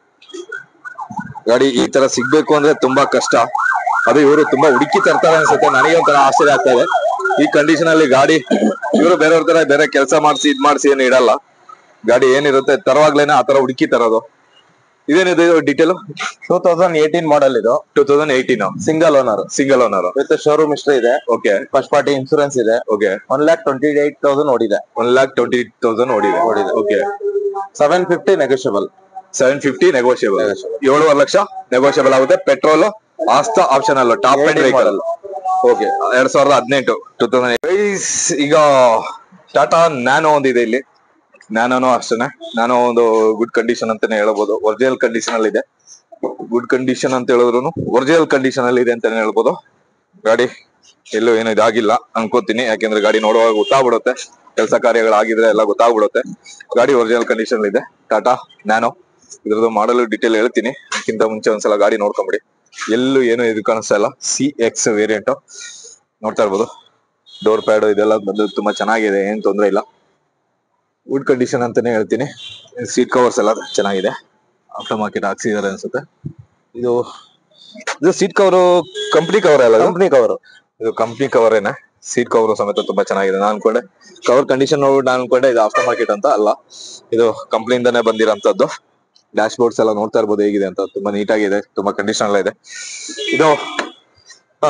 ಗಾಡಿ ಈ ತರ ಸಿಗ್ಬೇಕು ಅಂದ್ರೆ ತುಂಬಾ ಕಷ್ಟ ಅದು ಇವರು ತುಂಬಾ ಹುಡುಕಿ ತರ್ತಾರೆ ಅನ್ಸುತ್ತೆ ನನಗೆ ಒಂಥರ ಆಶ್ಚರ್ಯ ಆಗ್ತಾ ಇದೆ ಈ ಕಂಡೀಷನ್ ಅಲ್ಲಿ ಗಾಡಿ ಇವರು ಬೇರೆಯವ್ರ ತರ ಬೇರೆ ಕೆಲಸ ಮಾಡಿಸಿ ಇದ್ ಮಾಡಿಸಿ ಏನು ಇಡಲ್ಲ ಗಾಡಿ ಏನಿರುತ್ತೆ ತರವಾಗ್ಲೇನೆ ಆ ತರ ಹುಡುಕಿ ತರೋದು ಇದೇನಿದೆ detail two thousand eighteen model ಇದು two thousand eighteen single owner single owner with showroom history ಇದೆ ಓಕೆ ಫಸ್ಟ್ ಪಾರ್ಟಿ ಇನ್ಸೂರೆನ್ಸ್ ಇದೆ okay one lakh twenty eight thousand ಓಡಿದೆ ಒನ್ ಲ್ಯಾಕ್ ಟ್ವೆಂಟಿ ತೌಸಂಡ್ ಓಡಿದೆ ಓಡಿದೆ. Okay seven fifty negotiable seven fifty negotiable ಏಳುವರೆ ಲಕ್ಷ ನೆಗೋಷಿಯಬಲ್ ಆಗುತ್ತೆ ಪೆಟ್ರೋಲ್ ಆಸ್ತಾ ಆಪ್ಷನ್ ಅಲ್ಲ top end 18 vehicle model. Okay ಎರಡ್ ಸಾವಿರದ ಹದಿನೆಂಟು ಟೂ ತೌಸಂಡ್ ಈಗ ಟಾಟಾ ನ್ಯಾನೋ ಒಂದಿದೆ ಇಲ್ಲಿ ನ್ಯಾನೋನು ಅಷ್ಟೇನೆ ನ್ಯಾನೋ ಒಂದು ಗುಡ್ ಕಂಡೀಷನ್ ಅಂತಾನೆ ಹೇಳ್ಬೋದು ಒರಿಜಿನಲ್ ಕಂಡೀಷನ್ ಅಲ್ಲಿ ಇದೆ ಗುಡ್ ಕಂಡೀಷನ್ ಅಂತ ಹೇಳಿದ್ರು ಒರಿಜಿನಲ್ ಕಂಡೀಷನ್ ಅಲ್ಲಿ ಇದೆ ಅಂತಾನೆ ಹೇಳ್ಬೋದು ಗಾಡಿ ಎಲ್ಲೂ ಏನು ಇದಾಗಿಲ್ಲ ಅನ್ಕೋತೀನಿ ಯಾಕೆಂದ್ರೆ ಗಾಡಿ ನೋಡುವಾಗ ಗೊತ್ತಾಗ್ಬಿಡುತ್ತೆ ಕೆಲಸ ಕಾರ್ಯಗಳಾಗಿದ್ರೆ ಎಲ್ಲ ಗೊತ್ತಾಗ್ಬಿಡುತ್ತೆ ಗಾಡಿ ಒರಿಜಿನಲ್ ಕಂಡೀಷನ್ ಇದೆ ಟಾಟಾ ನ್ಯಾನೋ ಇದ್ರದ್ದು ಮಾಡಲು ಡೀಟೇಲ್ ಹೇಳ್ತೀನಿ ಅದಕ್ಕಿಂತ ಮುಂಚೆ ಒಂದ್ಸಲ ಗಾಡಿ ನೋಡ್ಕೊಂಬಿಡಿ ಎಲ್ಲೂ ಏನು ಇದು ಕಾಣಿಸ್ತಾ ಇಲ್ಲ ಸಿ ಎಕ್ಸ್ ವೇರಿಯಂಟ್ ನೋಡ್ತಾ ಇರ್ಬೋದು ಡೋರ್ ಪ್ಯಾಡ್ ಇದೆಲ್ಲ ಬಂದು ತುಂಬಾ ಚೆನ್ನಾಗಿದೆ ಏನ್ ತೊಂದ್ರೆ ಇಲ್ಲ ವುಡ್ ಕಂಡೀಷನ್ ಅಂತಾನೆ ಹೇಳ್ತೀನಿ ಸೀಟ್ ಕವರ್ಸ್ ಎಲ್ಲ ಚೆನ್ನಾಗಿದೆ ಆಫ್ಟರ್ ಮಾರ್ಕೆಟ್ ಹಾಕ್ಸಿದಾರೆ ಅನ್ಸುತ್ತೆ ಇದು ಇದು ಸೀಟ್ ಕವರ್ ಕಂಪ್ನಿ ಕವರ್ ಅಲ್ಲ ಕಂಪ್ನಿ ಕವರ್ ಇದು ಕಂಪ್ನಿ ಕವರ್ ಏನೆ ಸೀಟ್ ಕವರ್ ಸಮೇತ ತುಂಬಾ ಚೆನ್ನಾಗಿದೆ ನಾನು ಅನ್ಕೊಂಡೆ ಕವರ್ ಕಂಡೀಷನ್ ನೋಡ್ಬಿಟ್ಟು ನಾನು ಅನ್ಕೊಂಡೆ ಇದು ಆಫ್ಟರ್ ಮಾರ್ಕೆಟ್ ಅಂತ ಅಲ್ಲ ಇದು ಕಂಪ್ನಿಯಿಂದಾನೇ ಬಂದಿರೋಂಥದ್ದು ಡ್ಯಾಶ್ ಬೋರ್ಡ್ಸ್ ಎಲ್ಲ ನೋಡ್ತಾ ಇರ್ಬೋದು ಹೇಗಿದೆ ಅಂತ ತುಂಬಾ ನೀಟಾಗಿದೆ ತುಂಬಾ ಕಂಡೀಷನ್ ಎಲ್ಲ ಇದೆ ಇದು ಆ,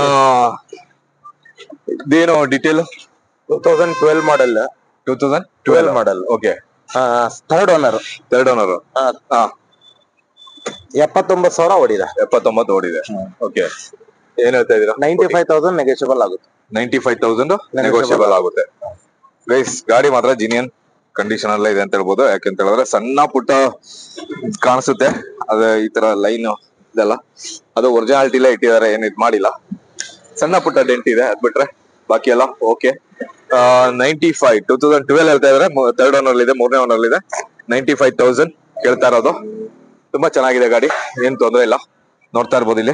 ಇದೇನು detail two thousand twelve model two thousand twelve model okay third owner third owner ಹಾ ಎಪ್ಪತ್ತೊಂಬತ್ತು ಸಾವಿರ ಓಡಿದೆ ಎಪ್ಪತ್ತೊಂಬತ್ತು ಓಡಿದೆ ಓಕೆ ಏನ್ ಹೇಳ್ತಾ ಇದೀರಾ ನೈಂಟಿ ಫೈವ್ ತೌಸಂಡ್ ನೆಗೋಷಿಯಬಲ್ ಆಗುತ್ತೆ ನೈಂಟಿ ಫೈವ್ ತೌಸಂಡ್ ನೆಗೋಷಿಯಬಲ್ ಆಗುತ್ತೆ ಗೈಸ್ ಗಾಡಿ ಮಾತ್ರ ಜಿನಿಯನ್ ಕಂಡೀಷನ್ ಅಲ್ಲೇ ಇದೆ ಅಂತ ಹೇಳ್ಬೋದು ಯಾಕೆಂತ ಹೇಳಿದ್ರೆ ಸಣ್ಣ ಪುಟ್ಟ ಕಾಣಿಸುತ್ತೆ ಅದ ಈ ತರ ಲೈನ್ ಇದೆಲ್ಲ ಅದು ಒರಿಜಿನಾಲಿಟಿಲೇ ಇಟ್ಟಿದ್ದಾರೆ ಏನ್ ಇದ್ ಮಾಡಿಲ್ಲ ಸಣ್ಣ ಪುಟ್ಟ ಡೆಂಟ್ ಇದೆ ಅದ್ ಬಿಟ್ರೆ ಬಾಕಿ ಎಲ್ಲ okay ninety five two thousand twelve ಹೇಳ್ತಾ ಇದಾರೆ ಥರ್ಡ್ ಓನರ್ ಇದೆ ಮೂರನೇ ಓನರ್ ಇದೆ ನೈಂಟಿ ಫೈವ್ ತೌಸಂಡ್ ಕೇಳ್ತಾ ಇರೋದು ತುಂಬಾ ಚೆನ್ನಾಗಿದೆ ಗಾಡಿ ಏನ್ ತೊಂದ್ರೆ ಇಲ್ಲ ನೋಡ್ತಾ ಇರ್ಬೋದು ಇಲ್ಲಿ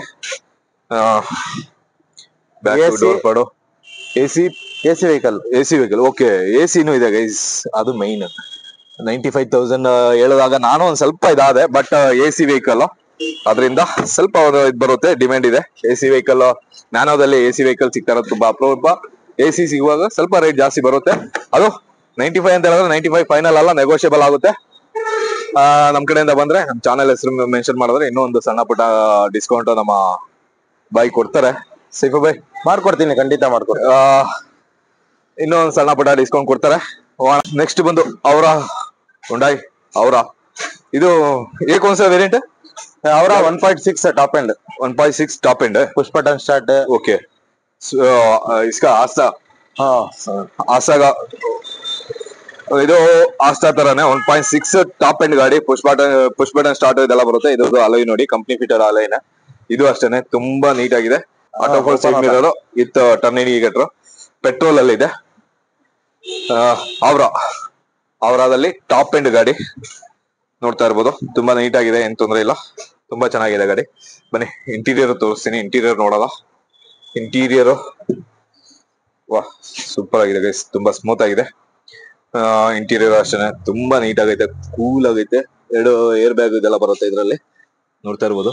ಬ್ಯಾಕ್ AC? ಡೋರ್ ಪಾಡು A C A C vehicle A C vehicle okay A ಸಿನೂ ಇದೆ ಗೈಸ್ ಅದು ಮೈನ್ ನೈಂಟಿ ಫೈವ್ ತೌಸಂಡ್ ಹೇಳಿದಾಗ ನಾನು ಒಂದ್ ಸ್ವಲ್ಪ ಇದಾದೆ ಬಟ್ ಎ ಸಿ ವೆಹಿಕಲ್ ಅದರಿಂದ ಸ್ವಲ್ಪ ಒಂದು ಇದ್ ಬರುತ್ತೆ ಡಿಮ್ಯಾಂಡ್ ಇದೆ ಎ ಸಿ ವೆಹಿಕಲ್ ನ್ಯಾನೋದಲ್ಲಿ ಎ ಸಿ ವೆಹಿಕಲ್ ಸಿಗ್ತಾ ಇರೋದು ತುಂಬಾ ಅಪರೂಪ ಎ ಸಿ ಸಿಗುವಾಗ ಸ್ವಲ್ಪ ರೇಟ್ ಜಾಸ್ತಿ ಬರುತ್ತೆ ಅದು ನೈಂಟಿ ಫೈವ್ ಅಂತ ಹೇಳಿದ್ರೆ ನೈಂಟಿ ಫೈವ್ ಫೈನಲ್ ಅಲ್ಲ ನೆಗೋಷಿಯಬಲ್ ಆಗುತ್ತೆ ಆ, ನಮ್ ಕಡೆಯಿಂದ ಬಂದ್ರೆ ನಮ್ ಚಾನೆಲ್ ಹೆಸರು ಮೆನ್ಷನ್ ಮಾಡಿದ್ರೆ ಇನ್ನೂ ಒಂದು ಸಣ್ಣ ಪುಟ್ಟ ಡಿಸ್ಕೌಂಟ್ ನಮ್ಮ ಬಾಯ್ ಕೊಡ್ತಾರೆ ಸೈಫು ಬಾಯ್ ಮಾಡ್ಕೊಡ್ತೀನಿ ಖಂಡಿತ ಮಾಡ್ಕೊಡ್ತೀನಿ ಆ, ಇನ್ನೊಂದ್ ಸಣ್ಣ ಪುಟ್ಟ ಡಿಸ್ಕೌಂಟ್ ಕೊಡ್ತಾರೆ ನೆಕ್ಸ್ಟ್ ಬಂದು ಅವರ ಹುಂಡಾಯ್ ಅವರ ಇದು ಏಕೊಂದ್ಸ ವೇರಿಯಂಟ್ ಅವರ one point six top end one point six top end push button start okay ಇಸ್ಕಾ ಆಸ್ತಾ ಹಾ ಆಸಾಗ ಇದು ಆಸ್ತಾ ತರಾನೇ one point six top end ಗಾಡಿ push button push button start ಇದೆಲ್ಲ ಬರುತ್ತೆ ಇದು ಅಲೈ ನೋಡಿ ಕಂಪ್ನಿ ಫಿಟರ್ ಅಲೈನ ಇದು ಅಷ್ಟೇನೆ ತುಂಬಾ ನೀಟ್ ಆಗಿದೆ auto fold side mirror with turn indicator petrol ಅಲ್ಲಿ ಇದೆ ಅವರ ಅವರದಲ್ಲಿ ಟಾಪ್ ಎಂಡ್ ಗಾಡಿ ನೋಡ್ತಾ ಇರ್ಬೋದು ತುಂಬಾ ನೀಟ್ ಆಗಿದೆ ಏನ್ ತೊಂದ್ರೆ ಇಲ್ಲ ತುಂಬಾ ಚೆನ್ನಾಗಿದೆ ಗಾಡಿ ಬನ್ನಿ ಇಂಟೀರಿಯರ್ ತೋರಿಸ್ತೀನಿ ಇಂಟೀರಿಯರ್ ನೋಡೋದ ಇಂಟೀರಿಯರ್ ವಾ ಸೂಪರ್ ಆಗಿದೆ ಗೈಸ್ ತುಂಬಾ ಸ್ಮೂತ್ ಆಗಿದೆ ಇಂಟೀರಿಯರ್ ಅಷ್ಟೇ ತುಂಬಾ ನೀಟ್ ಆಗೈತೆ ಕೂಲ್ ಆಗೈತೆ ಎರಡು ಏರ್ ಬ್ಯಾಗ್ ಇದೆಲ್ಲ ಬರುತ್ತೆ ಇದರಲ್ಲಿ ನೋಡ್ತಾ ಇರ್ಬೋದು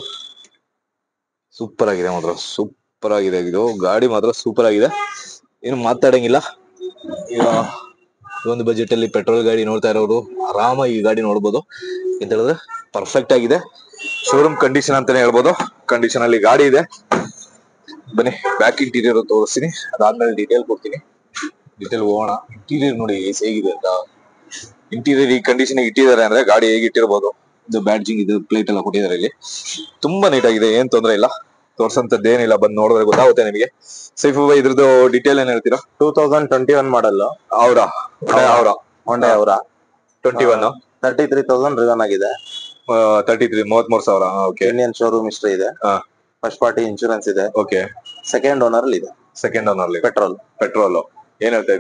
ಸೂಪರ್ ಆಗಿದೆ ಮಾತ್ರ ಸೂಪರ್ ಆಗಿದೆ ಇದು ಗಾಡಿ ಮಾತ್ರ ಸೂಪರ್ ಆಗಿದೆ ಏನು ಮಾತಾಡಂಗಿಲ್ಲ ಈಗ ಈ ಒಂದು ಬಜೆಟ್ ಅಲ್ಲಿ ಪೆಟ್ರೋಲ್ ಗಾಡಿ ನೋಡ್ತಾ ಇರೋರು ಆರಾಮಾಗಿ ಈ ಗಾಡಿ ನೋಡ್ಬೋದು ಅಂತ ಹೇಳಿದ್ರೆ ಪರ್ಫೆಕ್ಟ್ ಆಗಿದೆ ಶೋರೂಮ್ ಕಂಡೀಷನ್ ಅಂತಾನೆ ಹೇಳ್ಬೋದು ಕಂಡೀಷನ್ ಅಲ್ಲಿ ಗಾಡಿ ಇದೆ ಬನ್ನಿ ಬ್ಯಾಕ್ ಇಂಟೀರಿಯರ್ ತೋರಿಸ್ತೀನಿ ಅದಾದ್ಮೇಲೆ ಡೀಟೇಲ್ ಕೊಡ್ತೀನಿ ಡೀಟೇಲ್ ಹೋಗೋಣ ಇಂಟೀರಿಯರ್ ನೋಡಿ ಏಸ್ ಹೇಗಿದೆ ಅಂತ ಇಂಟೀರಿಯರ್ ಈ ಕಂಡೀಷನ್ ಇಟ್ಟಿದ್ದಾರೆ ಅಂದ್ರೆ ಗಾಡಿ ಹೇಗೆ ಇಟ್ಟಿರ್ಬೋದು ಇದು ಬ್ಯಾಡ್ಜಿಂಗ್ ಇದು ಪ್ಲೇಟ್ ಎಲ್ಲ ಕೊಟ್ಟಿದ್ದಾರೆ ಇಲ್ಲಿ ತುಂಬಾ ನೀಟ್ ಆಗಿದೆ ಏನ್ ತೊಂದ್ರೆ ಇಲ್ಲ ತೋರ್ಸಂತದ್ದು ಏನಿಲ್ಲ ಬಂದ್ ನೋಡಿದ್ರೆ ಗೊತ್ತಾಗುತ್ತೆ ನಿಮಗೆ ಸೈಫು ಭಾಯ್ ಇದ್ರದ್ದು ಡೀಟೇಲ್ ಏನ್ ಹೇಳ್ತೀರಾ two thousand twenty one model ಅವರ ಅವರ ಹೊಂಡೆ ಅವರ twenty one thirty three thousand driven ಆಗಿದೆ ತರ್ಟಿ ತ್ರೀ ಮೂವತ್ ಮೂರ್ ಸಾವಿರ ಓಕೆ ಇಂಡಿಯನ್ ಶೋರೂಮ್ ಹಿಸ್ಟ್ರಿ ಇದೆ ಫಸ್ಟ್ ಪಾರ್ಟಿ ಇನ್ಶೂರೆನ್ಸ್ ಇದೆ ಓಕೆ ಸೆಕೆಂಡ್ ಓನರ್ ಇದೆ ಸೆಕೆಂಡ್ ಓನರ್ ಪೆಟ್ರೋಲ್ ಪೆಟ್ರೋಲ್ ಏನ್ ಹೇಳ್ತಾ ಇದೀರಾ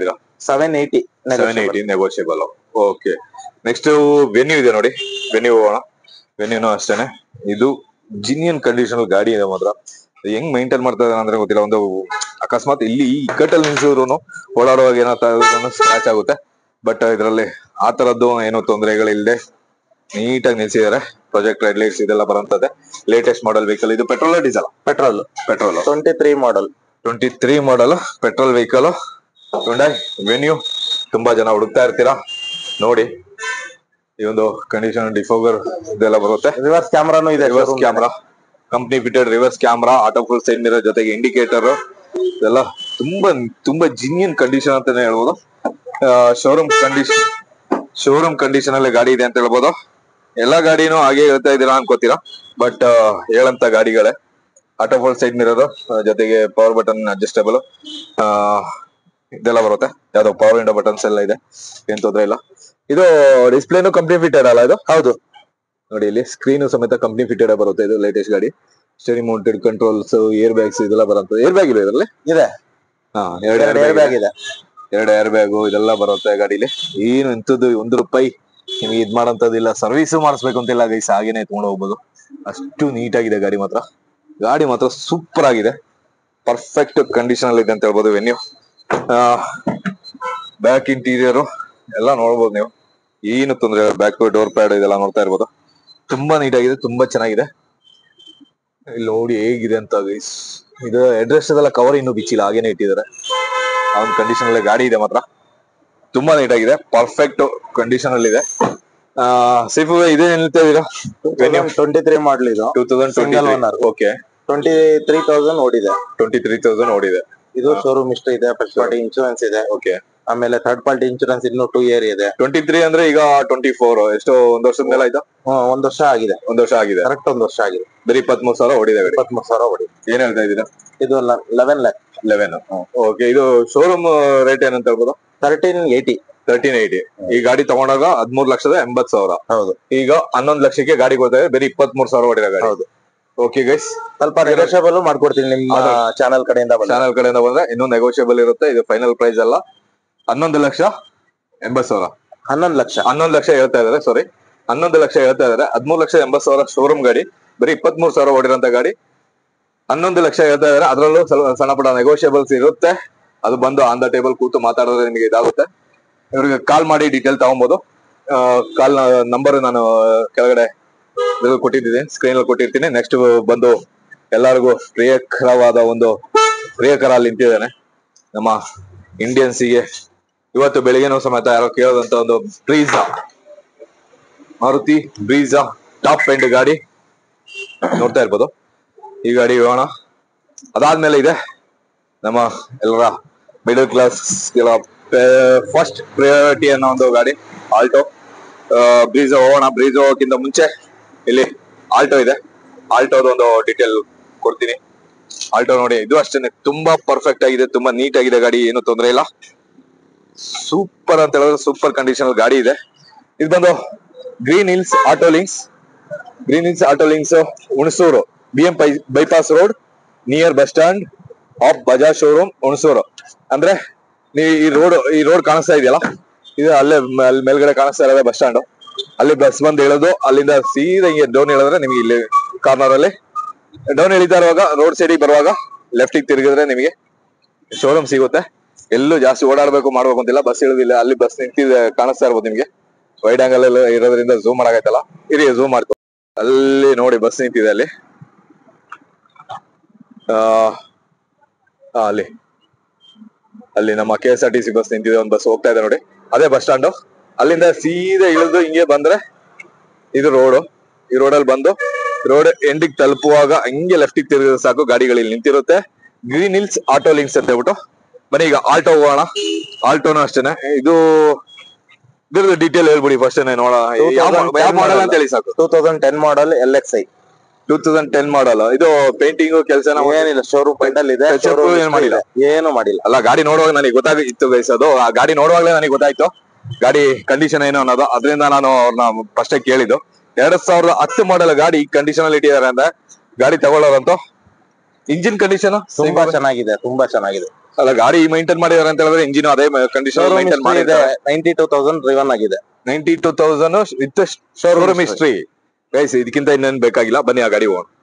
seven eighty seven eighty negotiable okay next Venue ಇದೆ ನೋಡಿ ವೆನ್ಯೂ ಹೋಗೋಣ ವೆನ್ಯೂನು ಅಷ್ಟೇನೆ ಇದು ಜಿನಿಯನ್ ಕಂಡೀಷನ್ ಗಾಡಿ ಇದೆ ಮಾತ್ರ ಹೆಂಗ್ ಮೈಂಟೈನ್ ಮಾಡ್ತಾ ಇದಾರೆ ಅಂದ್ರೆ ಗೊತ್ತಿಲ್ಲ ಒಂದು ಅಕಸ್ಮಾತ್ ಇಲ್ಲಿ ಈ ಇಕ್ಕಟ್ಟಲ್ಲಿ ನಿಲ್ಸಿದ್ರು ಓಡಾಡುವಾಗ ಏನಾಗ್ತಾ ಸ್ಕ್ರಾಚ್ ಆಗುತ್ತೆ ಬಟ್ ಇದರಲ್ಲಿ ಆ ತರದ್ದು ಏನು ತೊಂದರೆಗಳಿಲ್ಲದೆ ನೀಟಾಗಿ ನಿಲ್ಸಿದ್ದಾರೆ ಪ್ರೊಜೆಕ್ಟ್ ರೆಡ್ ಲೈಟ್ಸ್ ಇದೆಲ್ಲ ಬರೋಂಥದ್ದೇ ಲೇಟೆಸ್ಟ್ ಮಾಡೆಲ್ ವೆಹಿಕಲ್ ಇದು petrol diesel petrol petrol twenty three model twenty three model petrol vehicle Hyundai Venue ತುಂಬಾ ಜನ ಹುಡುಕ್ತಾ ಇರ್ತೀರಾ ನೋಡಿ ಈ ಒಂದು ಕಂಡೀಷನ್ ಡಿಫೋಗರ್ ಇದೆಲ್ಲ ಬರುತ್ತೆ ರಿವರ್ಸ್ ಕ್ಯಾಮ್ರಾನು ಇದೆ reverse camera company fitted reverse camera auto full side mirror ಜೊತೆಗೆ ಇಂಡಿಕೇಟರ್ ಇದೆಲ್ಲ ತುಂಬಾ ತುಂಬಾ ಜಿನಿಯನ್ ಕಂಡೀಷನ್ ಅಂತಾನೆ ಹೇಳ್ಬೋದು ಶೋರೂಮ್ ಕಂಡೀಷನ್ ಶೋರೂಮ್ ಕಂಡೀಷನ್ ಅಲ್ಲಿ ಗಾಡಿ ಇದೆ ಅಂತ ಹೇಳ್ಬೋದು ಎಲ್ಲಾ ಗಾಡಿನೂ ಹಾಗೆ ಹೇಳ್ತಾ ಇದ್ದೀರಾ ಅನ್ಕೋತೀರಾ ಬಟ್ ಹೇಳಂತ ಗಾಡಿಗಳೇ ಆಟೋ ಫುಲ್ ಸೈಡ್ ಮಿರರ್ ಜೊತೆಗೆ ಪವರ್ ಬಟನ್ ಅಡ್ಜಸ್ಟಬಲ್ ಇದೆಲ್ಲ ಬರುತ್ತೆ ಯಾವ್ದೋ ಪವರ್ ವಿಂಡೋ ಬಟನ್ಸ್ ಎಲ್ಲ ಇದೆ ಏನ್ ತೊಂದ್ರೆ ಇಲ್ಲ ಇದು ಡಿಸ್ಪ್ಲೇನು ಕಂಪ್ನಿ ಫಿಟೆಡ್ ಅಲ್ಲ ಇದು ಹೌದು ನೋಡಿ ಇಲ್ಲಿ ಸ್ಕ್ರೀನ್ ಸಮೇತ ಕಂಪ್ನಿ ಫಿಟೆಡ್ ಬರುತ್ತೆ ಇದು ಲೇಟೆಸ್ಟ್ ಗಾಡಿ steering mounted controls air bags ಇದೆಲ್ಲ ಬರುತ್ತೆ ಏರ್ ಬ್ಯಾಗ್ ಇದೆ ಇದರಲ್ಲಿ ಇದೆ ಹಾ ಎರಡು ಎರಡು ಏರ್ ಏರ್ ಬ್ಯಾಗ್ ಇದೆ ಎರಡು ಏರ್ ಬ್ಯಾಗು ಇದೆಲ್ಲ ಬರುತ್ತೆ ಗಾಡಿಲಿ ಏನು ಇಂಥದ್ದು ಒಂದು ರೂಪಾಯಿ ನಿಮಗೆ ಇದ್ ಮಾಡೋಂಥದ್ದಿಲ್ಲ ಸರ್ವಿಸ್ ಮಾಡಿಸ್ಬೇಕು ಅಂತಿಲ್ಲ ಗೈಸ್ ಹಾಗೇನೆ ಎತ್ಕೊಂಡು ಹೋಗ್ಬೋದು ಅಷ್ಟು ನೀಟಾಗಿದೆ ಗಾಡಿ ಮಾತ್ರ ಗಾಡಿ ಮಾತ್ರ ಸೂಪರ್ ಆಗಿದೆ ಪರ್ಫೆಕ್ಟ್ ಕಂಡೀಷನ್ ಅಲ್ಲಿ ಇದೆ ಅಂತ ಹೇಳ್ಬೋದು ವೆನ್ಯೂ ಬ್ಯಾಕ್ ಇಂಟೀರಿಯರ್ ಎಲ್ಲ ನೋಡ್ಬೋದು ನೀವು ಏನು ತೊಂದ್ರೆ ಬ್ಯಾಕ್ ಡೋರ್ ಪ್ಯಾಡ್ ಇದೆಲ್ಲ ನೋಡ್ತಾ ಇರ್ಬೋದು ತುಂಬಾ ನೀಟಾಗಿದೆ ತುಂಬಾ ಚೆನ್ನಾಗಿದೆ ಇಲ್ಲಿ ನೋಡಿ ಹೇಗಿದೆ ಅಂತ ಗೈಸ್ ಇದು ಅಡ್ರೆಸ್ ಅದೆಲ್ಲ ಕವರ್ ಇನ್ನೂ ಬಿಚ್ಚಿಲ್ಲ ಹಾಗೇನೆ ಇಟ್ಟಿದ್ದಾರೆ ಆ ಒಂದು ಕಂಡೀಷನ್ ಅಲ್ಲಿ ಗಾಡಿ ಇದೆ ಮಾತ್ರ ತುಂಬಾ ನೀಟಾಗಿದೆ ಪರ್ಫೆಕ್ಟ್ ಕಂಡೀಷನ್ ಅಲ್ಲಿ ಇದೆ ಸಿಫು ಇದೇ ನಿಲ್ತಾ ಇದೀರಾ ಟ್ವೆಂಟಿ ತ್ರೀ ಮಾಡಲ್ ಇದು two thousand Single owner. Okay twenty three thousand ಓಡಿದೆ ಟ್ವೆಂಟಿ ತ್ರೀ ತೌಸಂಡ್ ಓಡಿದೆ ಇದು ಶೋರೂಮ್ ಇಷ್ಟ ಇದೆ ಫಸ್ಟ್ ಪಾರ್ಟಿ ಇನ್ಶೂರೆನ್ಸ್ ಇದೆ ಓಕೆ ಆಮೇಲೆ ಥರ್ಡ್ ಪಾರ್ಟಿ ಇನ್ಶೂರೆನ್ಸ್ ಇನ್ನು ಟೂ ಇಯರ್ ಇದೆ ಟ್ವೆಂಟಿ ತ್ರೀ ಅಂದ್ರೆ ಈಗ ಟ್ವೆಂಟಿ ಫೋರ್ ಎಷ್ಟೋ ಒಂದ್ ವರ್ಷದ ಮೇಲೆ ಆಯ್ತಾ ಹ್ಮ್, ಒಂದ್ ವರ್ಷ ಆಗಿದೆ ಒಂದ್ ವರ್ಷ ಆಗಿದೆ ಕರೆಕ್ಟ್ ಒಂದ್ ವರ್ಷ ಆಗಿದೆ ಬರೀ ಇಪ್ಪತ್ಮೂರು ಸಾವಿರ ಓಡಿದೆ ಗಾಡಿ ಇಪ್ಪತ್ಮೂರು ಸಾವಿರ ಓಡಿ ಏನ್ ಹೇಳ್ತಾ ಇದ್ದೀರಾ ಇದು ಲೆವೆನ್ ಲ್ಯಾಕ್ ಲೆವೆನ್ ಓಕೆ ಇದು ಶೋರೂಮ್ ರೇಟ್ ಏನಂತ ಹೇಳ್ಬೋದು ತರ್ಟೀನ್ ಏಯ್ಟಿ ತರ್ಟೀನ್ ಏಯ್ಟಿ ಈ ಗಾಡಿ ತಗೊಂಡಾಗ ಹದ್ಮೂರ್ ಲಕ್ಷದ ಎಂಬತ್ ಸಾವಿರ ಹೌದು ಈಗ ಹನ್ನೊಂದ್ ಲಕ್ಷಕ್ಕೆ ಗಾಡಿ ಕೊಡ್ತಾ ಇದೆ ಬರೀ ಇಪ್ಪತ್ಮೂರು ಸಾವಿರ ಓಡಿರೋ ಗಾಡಿ ಹೌದು. ಓಕೆ ಗೈಸ್ ಸ್ವಲ್ಪ ನೆಗೋಷಿಯಬಲ್ ಮಾಡ್ಕೊಡ್ತೀನಿ ನಿಮ್ಮ ಚಾನಲ್ ಕಡೆಯಿಂದ ಬಂದ ಚಾನಲ್ ಕಡೆಯಿಂದ ಬಂದ್ರೆ ಇನ್ನೂ ನೆಗೋಷಿಯಬಲ್ ಇರುತ್ತೆ ಇದು ಫೈನಲ್ ಪ್ರೈಸ್ ಅಲ್ಲ ಹನ್ನೊಂದು ಲಕ್ಷ ಎಂಬತ್ ಸಾವಿರ ಹನ್ನೊಂದು ಲಕ್ಷ ಹನ್ನೊಂದು ಲಕ್ಷ ಹೇಳ್ತಾ ಇದಾರೆ ಸಾರಿ ಹನ್ನೊಂದು ಲಕ್ಷ ಹೇಳ್ತಾ ಇದಾರೆ ಹದ್ಮೂರು ಲಕ್ಷ ಎಂಬತ್ ಸಾವಿರ ಶೋರೂಮ್ ಗಾಡಿ ಬರೀ ಇಪ್ಪತ್ಮೂರು ಸಾವಿರ ಓಡಿರೋಂತ ಗಾಡಿ ಹನ್ನೊಂದು ಲಕ್ಷ ಹೇಳ್ತಾ ಇದಾರೆ ಅದ್ರಲ್ಲೂ ಸ್ವಲ್ಪ ಸಣ್ಣ ಪುಟ್ಟ ನೆಗೋಷಿಯಬಲ್ಸ್ ಇರುತ್ತೆ ಅದು ಬಂದು ಆನ್ ದ ಟೇಬಲ್ ಕೂತು ಮಾತಾಡಿದ್ರೆ ನಿಮಗೆ ಇದಾಗುತ್ತೆ ಇವ್ರಿಗೆ ಕಾಲ್ ಮಾಡಿ ಡೀಟೇಲ್ ತಗೊಬೋದು ಕಾಲ್ ನಂಬರ್ ನಾನು ಕೆಳಗಡೆ ಇದ್ರಲ್ಲಿ ಕೊಟ್ಟಿದ್ದೀನಿ ಸ್ಕ್ರೀನ್ ಅಲ್ಲಿ ಕೊಟ್ಟಿರ್ತೀನಿ ನೆಕ್ಸ್ಟ್ ಬಂದು ಎಲ್ಲರಿಗೂ ಪ್ರಿಯಕರವಾದ ಒಂದು ಪ್ರಿಯಕರ ಅಲ್ಲಿ ನಿಂತಿದ್ದಾನೆ ನಮ್ಮ ಇಂಡಿಯನ್ಸಿಗೆ ಇವತ್ತು ಬೆಳಿಗ್ಗೆನೂ ಸಮೇತ ಯಾರೋ ಕೇಳೋದಂತ ಒಂದು Brezza Maruti Brezza top end ಗಾಡಿ ನೋಡ್ತಾ ಇರ್ಬೋದು ಈ ಗಾಡಿ ಹೋಗೋಣ ಅದಾದ್ಮೇಲೆ ಇದೆ ನಮ್ಮ ಎಲ್ಲರ ಮಿಡಲ್ ಕ್ಲಾಸ್ ಫಸ್ಟ್ ಪ್ರಯಾರಿಟಿ ಅನ್ನೋ ಒಂದು ಗಾಡಿ ಆಲ್ಟೋ ಬ್ರೀಜೋ ಹೋಗೋಣ ಬ್ರೀಜೋ ಹೋಗೋಕ್ಕಿಂತ ಮುಂಚೆ ಇಲ್ಲಿ ಆಲ್ಟೋ ಇದೆ ಆಲ್ಟೋದ ಒಂದು ಡೀಟೇಲ್ ಕೊಡ್ತೀನಿ ಆಲ್ಟೋ ನೋಡಿ ಇದು ಅಷ್ಟೇನೆ ತುಂಬಾ ಪರ್ಫೆಕ್ಟ್ ಆಗಿದೆ ತುಂಬಾ ನೀಟ್ ಆಗಿದೆ ಗಾಡಿ ಏನು ತೊಂದರೆ ಇಲ್ಲ ಸೂಪರ್ ಅಂತ ಹೇಳಿದ್ರೆ ಸೂಪರ್ ಕಂಡೀಷನ್ ಗಾಡಿ ಇದೆ ಇದು ಬಂದು Green Hills Auto Links Green Hills Auto Links Hunsur B M bypass road near bus stand of Bajaj showroom Hunsur ಅಂದ್ರೆ ನೀವು ಈ ರೋಡ್ ಈ ರೋಡ್ ಕಾಣಿಸ್ತಾ ಇದೆಯಲ್ಲ ಇದು ಅಲ್ಲೇ ಮ- ಅಲ್ಲಿ ಮೇಲ್ಗಡೆ ಕಾಣಿಸ್ತಾ ಇರೋದೇ ಬಸ್ ಸ್ಟ್ಯಾಂಡ್ ಅಲ್ಲಿ ಬಸ್ ಬಂದು ಇಳೋದು ಅಲ್ಲಿಂದ ಸೀದಾ ಹಿಂಗೆ ಡೌನ್ ಇಳಿದ್ರೆ ನಿಮಗೆ ಇಲ್ಲಿ ಕಾರ್ನರ್ ಅಲ್ಲಿ ಡೌನ್ ಇಳಿತಾ ಇರುವಾಗ ರೋಡ್ ಸೈಡಿಗೆ ಬರುವಾಗ ಲೆಫ್ಟಿಗೆ ತಿರುಗಿದ್ರೆ ನಿಮಗೆ ಶೋರೂಮ್ ಸಿಗುತ್ತೆ ಎಲ್ಲೂ ಜಾಸ್ತಿ ಓಡಾಡ್ಬೇಕು ಮಾಡ್ಬೇಕು ಅಂತಿಲ್ಲ ಬಸ್ ಇಳಿದಿಲ್ಲ ಅಲ್ಲಿ ಬಸ್ ನಿಂತಿದೆ ಕಾಣಿಸ್ತಾ ಇರ್ಬೋದು ನಿಮ್ಗೆ ವೈಡ್ ಆಂಗಲ್ ಎಲ್ಲ ಇರೋದ್ರಿಂದ ಝೂಮ್ ಮಾಡಾಗೈತಲ್ಲ ಇರಿ ಝೂಮ್ ಮಾಡ್ಕೊ ಅಲ್ಲಿ ನೋಡಿ ಬಸ್ ನಿಂತಿದೆ ಅಲ್ಲಿ ಆ ಆ, ಅಲ್ಲಿ ಅಲ್ಲಿ ನಮ್ಮ K S R T C bus ನಿಂತಿದೆ ಒಂದು ಬಸ್ ಹೋಗ್ತಾ ಇದೆ ನೋಡಿ ಅದೇ ಬಸ್ ಸ್ಟಾಂಡ್ ಅಲ್ಲಿಂದ ಸೀದಾ ಇಳಿದು ಹಿಂಗೆ ಬಂದ್ರೆ ಇದು ರೋಡು ಈ ರೋಡಲ್ಲಿ ಬಂದು ರೋಡ್ ಎಂಡಿಗೆ ತಲುಪುವಾಗ ಹಂಗೆ ಲೆಫ್ಟಿಗೆ ತಿರುಗಿದ್ರೆ ಸಾಕು ಗಾಡಿಗಳು ಇಲ್ಲಿ ನಿಂತಿರುತ್ತೆ ಗ್ರೀನ್ ಹಿಲ್ಸ್ ಆಟೋ ಲಿಂಕ್ಸ್ ಅಂತ ಹೇಳ್ಬಿಟ್ಟು ಬನ್ನಿ ಈಗ ಆಲ್ಟೋ ಹೋಗೋಣ ಆಲ್ಟೋನು ಅಷ್ಟೇನೆ ಇದು ಇದ್ರದ್ದು ಡೀಟೇಲ್ ಹೇಳ್ಬಿಡಿ ಫಸ್ಟ್ ನೋಡೋಣ ಯಾವ ಮಾಡಲ್ ಅಂತ ಹೇಳಿ ಸಾಕು two thousand ten model L X I two thousand ten model ಇದು ಪೇಂಟಿಂಗ್ ಕೆಲಸ ಏನಿಲ್ಲ ಶೋರೂಮ್ ಪೈಂಟ್ ಅಲ್ಲಿ ಇದೆ Touch up showroom ಏನ್ ಮಾಡಿಲ್ಲ? ಏನು ಮಾಡಿಲ್ಲ ಅಲ್ಲ ಗಾಡಿ ನೋಡುವಾಗ ನನಗೆ ಗೊತ್ತಾಗಿತ್ತು ಗೈಸ್ ಅದು ಆ ಗಾಡಿ ನೋಡುವಾಗಲೇ ನನಗೆ ಗೊತ್ತಾಯ್ತು ಗಾಡಿ ಕಂಡೀಷನ್ ಏನು ಅನ್ನೋದು ಅದರಿಂದ ನಾನು ಅವ್ರನ್ನ ಫಸ್ಟ್ ಕೇಳಿದ್ದು ಎರಡ್ ಸಾವಿರದ ಹತ್ತು ಮಾಡಲ್ ಗಾಡಿ ಕಂಡೀಷನ್ ಅಲ್ಲಿ ಇಟ್ಟಿದ್ದಾರೆ ಅಂದ್ರೆ ಗಾಡಿ ತಗೊಳ್ಳೋರಂತೂ ಇಂಜಿನ್ ಕಂಡೀಷನ್ ತುಂಬಾ ಚೆನ್ನಾಗಿದೆ ತುಂಬಾ ಚೆನ್ನಾಗಿದೆ ಅಲ್ಲ ಗಾಡಿ ಮೈಂಟೈನ್ ಮಾಡಿದಾರೆ ಅಂತ ಹೇಳಿದ್ರೆ ಇಂಜಿನ್ ಅದೇ ಕಂಡೀಷನ್ ಶೋರೂಮ್ ಮೈಂಟೈನ್ ಇದೆ ಮಾಡಿದ್ದಾರೆ ನೈಂಟಿ ಟೂ ತೌಸಂಡ್ ಡ್ರಿವನ್ ಆಗಿದೆ ninety two thousand with showroom history guys ಇದಕ್ಕಿಂತ ಇನ್ನೇನ್ ಬೇಕಾಗಿಲ್ಲ ಬನ್ನಿ ಆ ಗಾಡಿ ಹೋಗೋಣ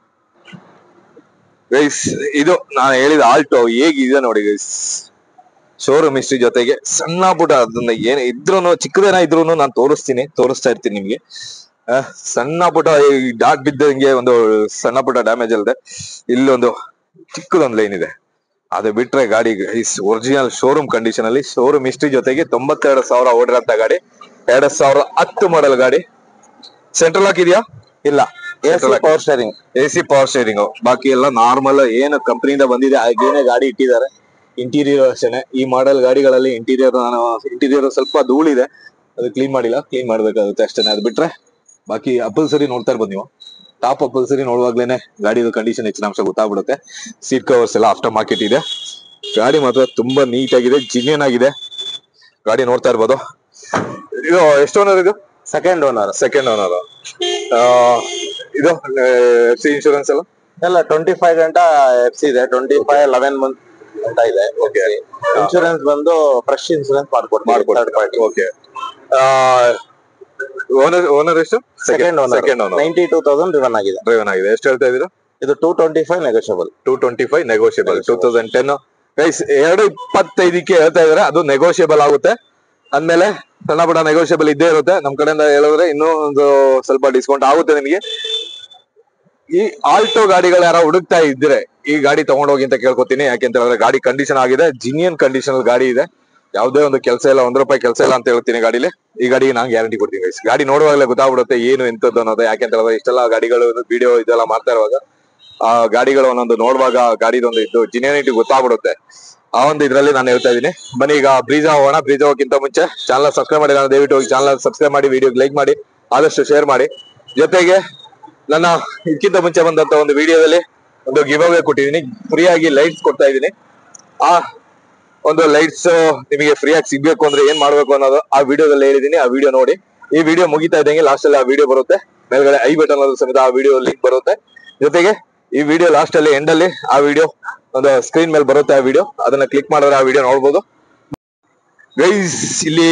ಗೈಸ್ ಇದು ನಾನು ಹೇಳಿದ ಆಲ್ಟೋ ಹೇಗಿದೆ ನೋಡಿ ಗೈಸ್ ಶೋರೂಮ್ ಹಿಸ್ಟ್ರಿ ಜೊತೆಗೆ ಸಣ್ಣ ಪುಟ ಅದನ್ನ ಏನ್ ಇದ್ರೂನು ಚಿಕ್ಕದೇನ ಇದ್ರೂನು ನಾನು ತೋರಿಸ್ತೀನಿ ತೋರಿಸ್ತಾ ಇರ್ತೀನಿ ನಿಮ್ಗೆ ಆ, ಸಣ್ಣ ಪುಟ ಈ ಡಾಟ್ ಬಿದ್ದಂಗೆ ಒಂದು ಸಣ್ಣ ಪುಟ ಡ್ಯಾಮೇಜ್ ಅಲ್ಲದೆ ಇಲ್ಲೊಂದು ಚಿಕ್ಕದೊಂದು ಲೈನ್ ಇದೆ ಅದು ಬಿಟ್ರೆ ಗಾಡಿ ಒರಿಜಿನಲ್ ಶೋರೂಮ್ ಕಂಡೀಷನ್ ಅಲ್ಲಿ ಶೋರೂಮ್ ಹಿಸ್ಟ್ರಿ ಜೊತೆಗೆ ತೊಂಬತ್ತೆರಡು ಸಾವಿರ ಓಡಿರಂತ ಗಾಡಿ ಎರಡ್ ಸಾವಿರದ ಹತ್ತು ಮಾಡಲ್ ಗಾಡಿ ಸೆಂಟ್ರಲ್ ಲಾಕ್ ಇದೆಯಾ ಇಲ್ಲ Central lock. Power steering A C power steering ಬಾಕಿ ಎಲ್ಲ ನಾರ್ಮಲ್ ಏನು ಕಂಪನಿಯಿಂದ ಬಂದಿದೆ ಹಾಗೇನೆ ಗಾಡಿ ಇಟ್ಟಿದ್ದಾರೆ ಇಂಟೀರಿಯರ್ ಅಷ್ಟೇನೆ ಈ ಮಾಡೆಲ್ ಗಾಡಿಗಳಲ್ಲಿ ಇಂಟೀರಿಯರ್ ನಾನು ಇಂಟೀರಿಯರ್ ಸ್ವಲ್ಪ ಧೂಳಿದೆ ಅದು ಕ್ಲೀನ್ ಮಾಡಿಲ್ಲ ಕ್ಲೀನ್ ಮಾಡ್ಬೇಕಾಗುತ್ತೆ ಅಷ್ಟೇನೆ ಅದು ಬಿಟ್ರೆ ಬಾಕಿ ಅಪ್ಪಲ್ ಸರಿ ನೋಡ್ತಾ ಇರ್ಬೋದು ನೀವು ಟಾಪ್ ಅಪ್ಪಲ್ ಸರಿ ನೋಡುವಾಗ್ಲೇನೆ ಗಾಡಿದು ಕಂಡೀಷನ್ ಹೆಚ್ಚಿನ ಅಂಶ ಗೊತ್ತಾಗ್ಬಿಡುತ್ತೆ ಸೀಟ್ ಕವರ್ಸ್ ಎಲ್ಲ ಆಫ್ಟರ್ ಮಾರ್ಕೆಟ್ ಇದೆ ಗಾಡಿ ಮಾತ್ರ ತುಂಬಾ ನೀಟ್ ಆಗಿದೆ ಜಿನಿಯನ್ ಆಗಿದೆ ಗಾಡಿ ನೋಡ್ತಾ ಇರ್ಬೋದು ಇದು ಎಷ್ಟು ಓನರ್ ಇದು ಸೆಕೆಂಡ್ ಓನರ್ ಸೆಕೆಂಡ್ ಓನರ್ ಇದು ಎಫ್ ಸಿ ಇನ್ಶೂರೆನ್ಸ್ ಎಲ್ಲ ಎಲ್ಲ ಟ್ವೆಂಟಿ ಫೈವ್ ಗಂಟ ಎಫ್ ಸಿ ಇದೆ ಟ್ವೆಂಟಿ ಫೈವ್ ಲೆವೆನ್ ಮಂತ್ ಅಂತ ಇದೆ ಇನ್ಶೂರೆನ್ಸ್ ಬಂದು ಫ್ರೆಶ್ ಇನ್ಶೂರೆನ್ಸ್ ಮಾಡ್ಕೊಡ್ತೀವಿ third party okay owner owner ಎಷ್ಟು second owner second owner ninety two thousand driven ಆಗಿದೆ ಡ್ರೈವನ್ ಆಗಿದೆ ಎಷ್ಟು ಹೇಳ್ತಾ ಇದೀರಾ ಇದು two twenty five negotiable two twenty five negotiable two thousand ten guys ಎರಡು ಇಪ್ಪತ್ತೈದಕ್ಕೆ ಹೇಳ್ತಾ ಇದಾರೆ ಅದು ನೆಗೋಷಿಯಬಲ್ ಆಗುತ್ತೆ ಅಂದ್ಮೇಲೆ ಸಣ್ಣ ಪುಟ್ಟ ನೆಗೋಷಿಯಬಲ್ ಇದ್ದೇ ಇರುತ್ತೆ ನಮ್ ಕಡೆಯಿಂದ ಹೇಳಿದ್ರೆ ಇನ್ನೂ ಒಂದು ಸ್ವಲ್ಪ ಡಿಸ್ಕೌಂಟ್ ಆಗುತ್ತೆ ನಿಮಗೆ ಈ ಆಲ್ಟೋ ಗಾಡಿಗಳು ಯಾರ ಹುಡುಕ್ತಾ ಇದ್ರೆ ಈ ಗಾಡಿ ತಗೊಂಡೋಗಿ ಅಂತ ಕೇಳ್ಕೊತೀನಿ ಯಾಕೆಂತ ಹೇಳಿದ್ರೆ ಗಾಡಿ ಕಂಡೀಷನ್ ಆಗಿದೆ ಜಿನಿಯನ್ ಕಂಡೀಷನ್ ಗಾಡಿ ಇದೆ ಯಾವುದೇ ಒಂದು ಕೆಲಸ ಇಲ್ಲ ಒಂದ್ ರೂಪಾಯಿ ಕೆಲಸ ಇಲ್ಲ ಅಂತ ಹೇಳ್ತೀನಿ ಗಾಡಿಲಿ ಈ ಗಾಡಿಗೆ ನಾನು ಗ್ಯಾರಂಟಿ ಕೊಡ್ತೀನಿ guys. ಗಾಡಿ ನೋಡುವಾಗಲೇ ಗೊತ್ತಾಗ್ಬಿಡುತ್ತೆ ಏನು ಎಂತದ್ದು ಅನ್ನೋದು ಯಾಕೆಂತ ಹೇಳಿದ್ರೆ ಇಷ್ಟೆಲ್ಲ ಗಾಡಿಗಳು ವಿಡಿಯೋ ಇದೆಲ್ಲ ಮಾಡ್ತಾ ಇರುವಾಗ ಆ ಗಾಡಿಗಳು ಒಂದೊಂದು ನೋಡುವಾಗ ಗಾಡಿದೊಂದು ಇದು ಜಿನಿಯಾನಿಟಿ ಗೊತ್ತಾಗ್ಬಿಡುತ್ತೆ ಆ ಒಂದು ಇದ್ರಲ್ಲಿ ನಾನು ಹೇಳ್ತಾ ಇದೀನಿ ಬನ್ನಿ ಈಗ ಬ್ರೀಜಾ ಹೋಗೋಣ ಬ್ರೀಜಾ ಹೋಗೋಕ್ಕಿಂತ ಮುಂಚೆ ಚಾನಲ್ ಸಬ್ಸ್ಕ್ರೈಬ್ ಮಾಡಿ ನಾನು ದಯವಿಟ್ಟು ಹೋಗಿ ಚಾನಲ್ ಸಬ್ಸ್ಕ್ರೈಬ್ ಮಾಡಿ ವಿಡಿಯೋಗೆ ಲೈಕ್ ಮಾಡಿ ಆದಷ್ಟು ಶೇರ್ ಮಾಡಿ ಜೊತೆಗೆ ನನ್ನ ಇದಕ್ಕಿಂತ ಮುಂಚೆ ಬಂದಂತ ಒಂದು ವಿಡಿಯೋದಲ್ಲಿ ಒಂದು ಗಿವ್ ಅವೇ ಕೊಟ್ಟಿದ್ದೀನಿ ಫ್ರೀ ಆಗಿ ಲೈಟ್ಸ್ ಕೊಡ್ತಾ ಇದ್ದೀನಿ ಆ ಒಂದು ಲೈಟ್ಸ್ ನಿಮಗೆ ಫ್ರೀ ಆಗಿ ಸಿಗ್ಬೇಕು ಅಂದ್ರೆ ಏನ್ ಮಾಡ್ಬೇಕು ಅನ್ನೋದು ಆ ವಿಡಿಯೋದಲ್ಲಿ ಹೇಳಿದೀನಿ ಆ ವಿಡಿಯೋ ನೋಡಿ ಈ ವಿಡಿಯೋ ಮುಗಿತಾ ಇದ್ದಂಗೆ ಲಾಸ್ಟ್ ಅಲ್ಲಿ ಆ ವಿಡಿಯೋ ಬರುತ್ತೆ ಮೇಲ್ಗಡೆ ಐ ಬಟನ್ ಅಲ್ಲಿ ಸಮೇತ ಆ ವಿಡಿಯೋ ಲಿಂಕ್ ಬರುತ್ತೆ ಜೊತೆಗೆ ಈ ವಿಡಿಯೋ ಲಾಸ್ಟ್ ಅಲ್ಲಿ ಎಂಡ್ ಅಲ್ಲಿ ಆ ವಿಡಿಯೋ ಒಂದು ಸ್ಕ್ರೀನ್ ಮೇಲೆ ಬರುತ್ತೆ ಆ ವಿಡಿಯೋ ಅದನ್ನ ಕ್ಲಿಕ್ ಮಾಡಿದ್ರೆ ಆ ವಿಡಿಯೋ ನೋಡ್ಬೋದು ಗೈಸ್ ಇಲ್ಲಿ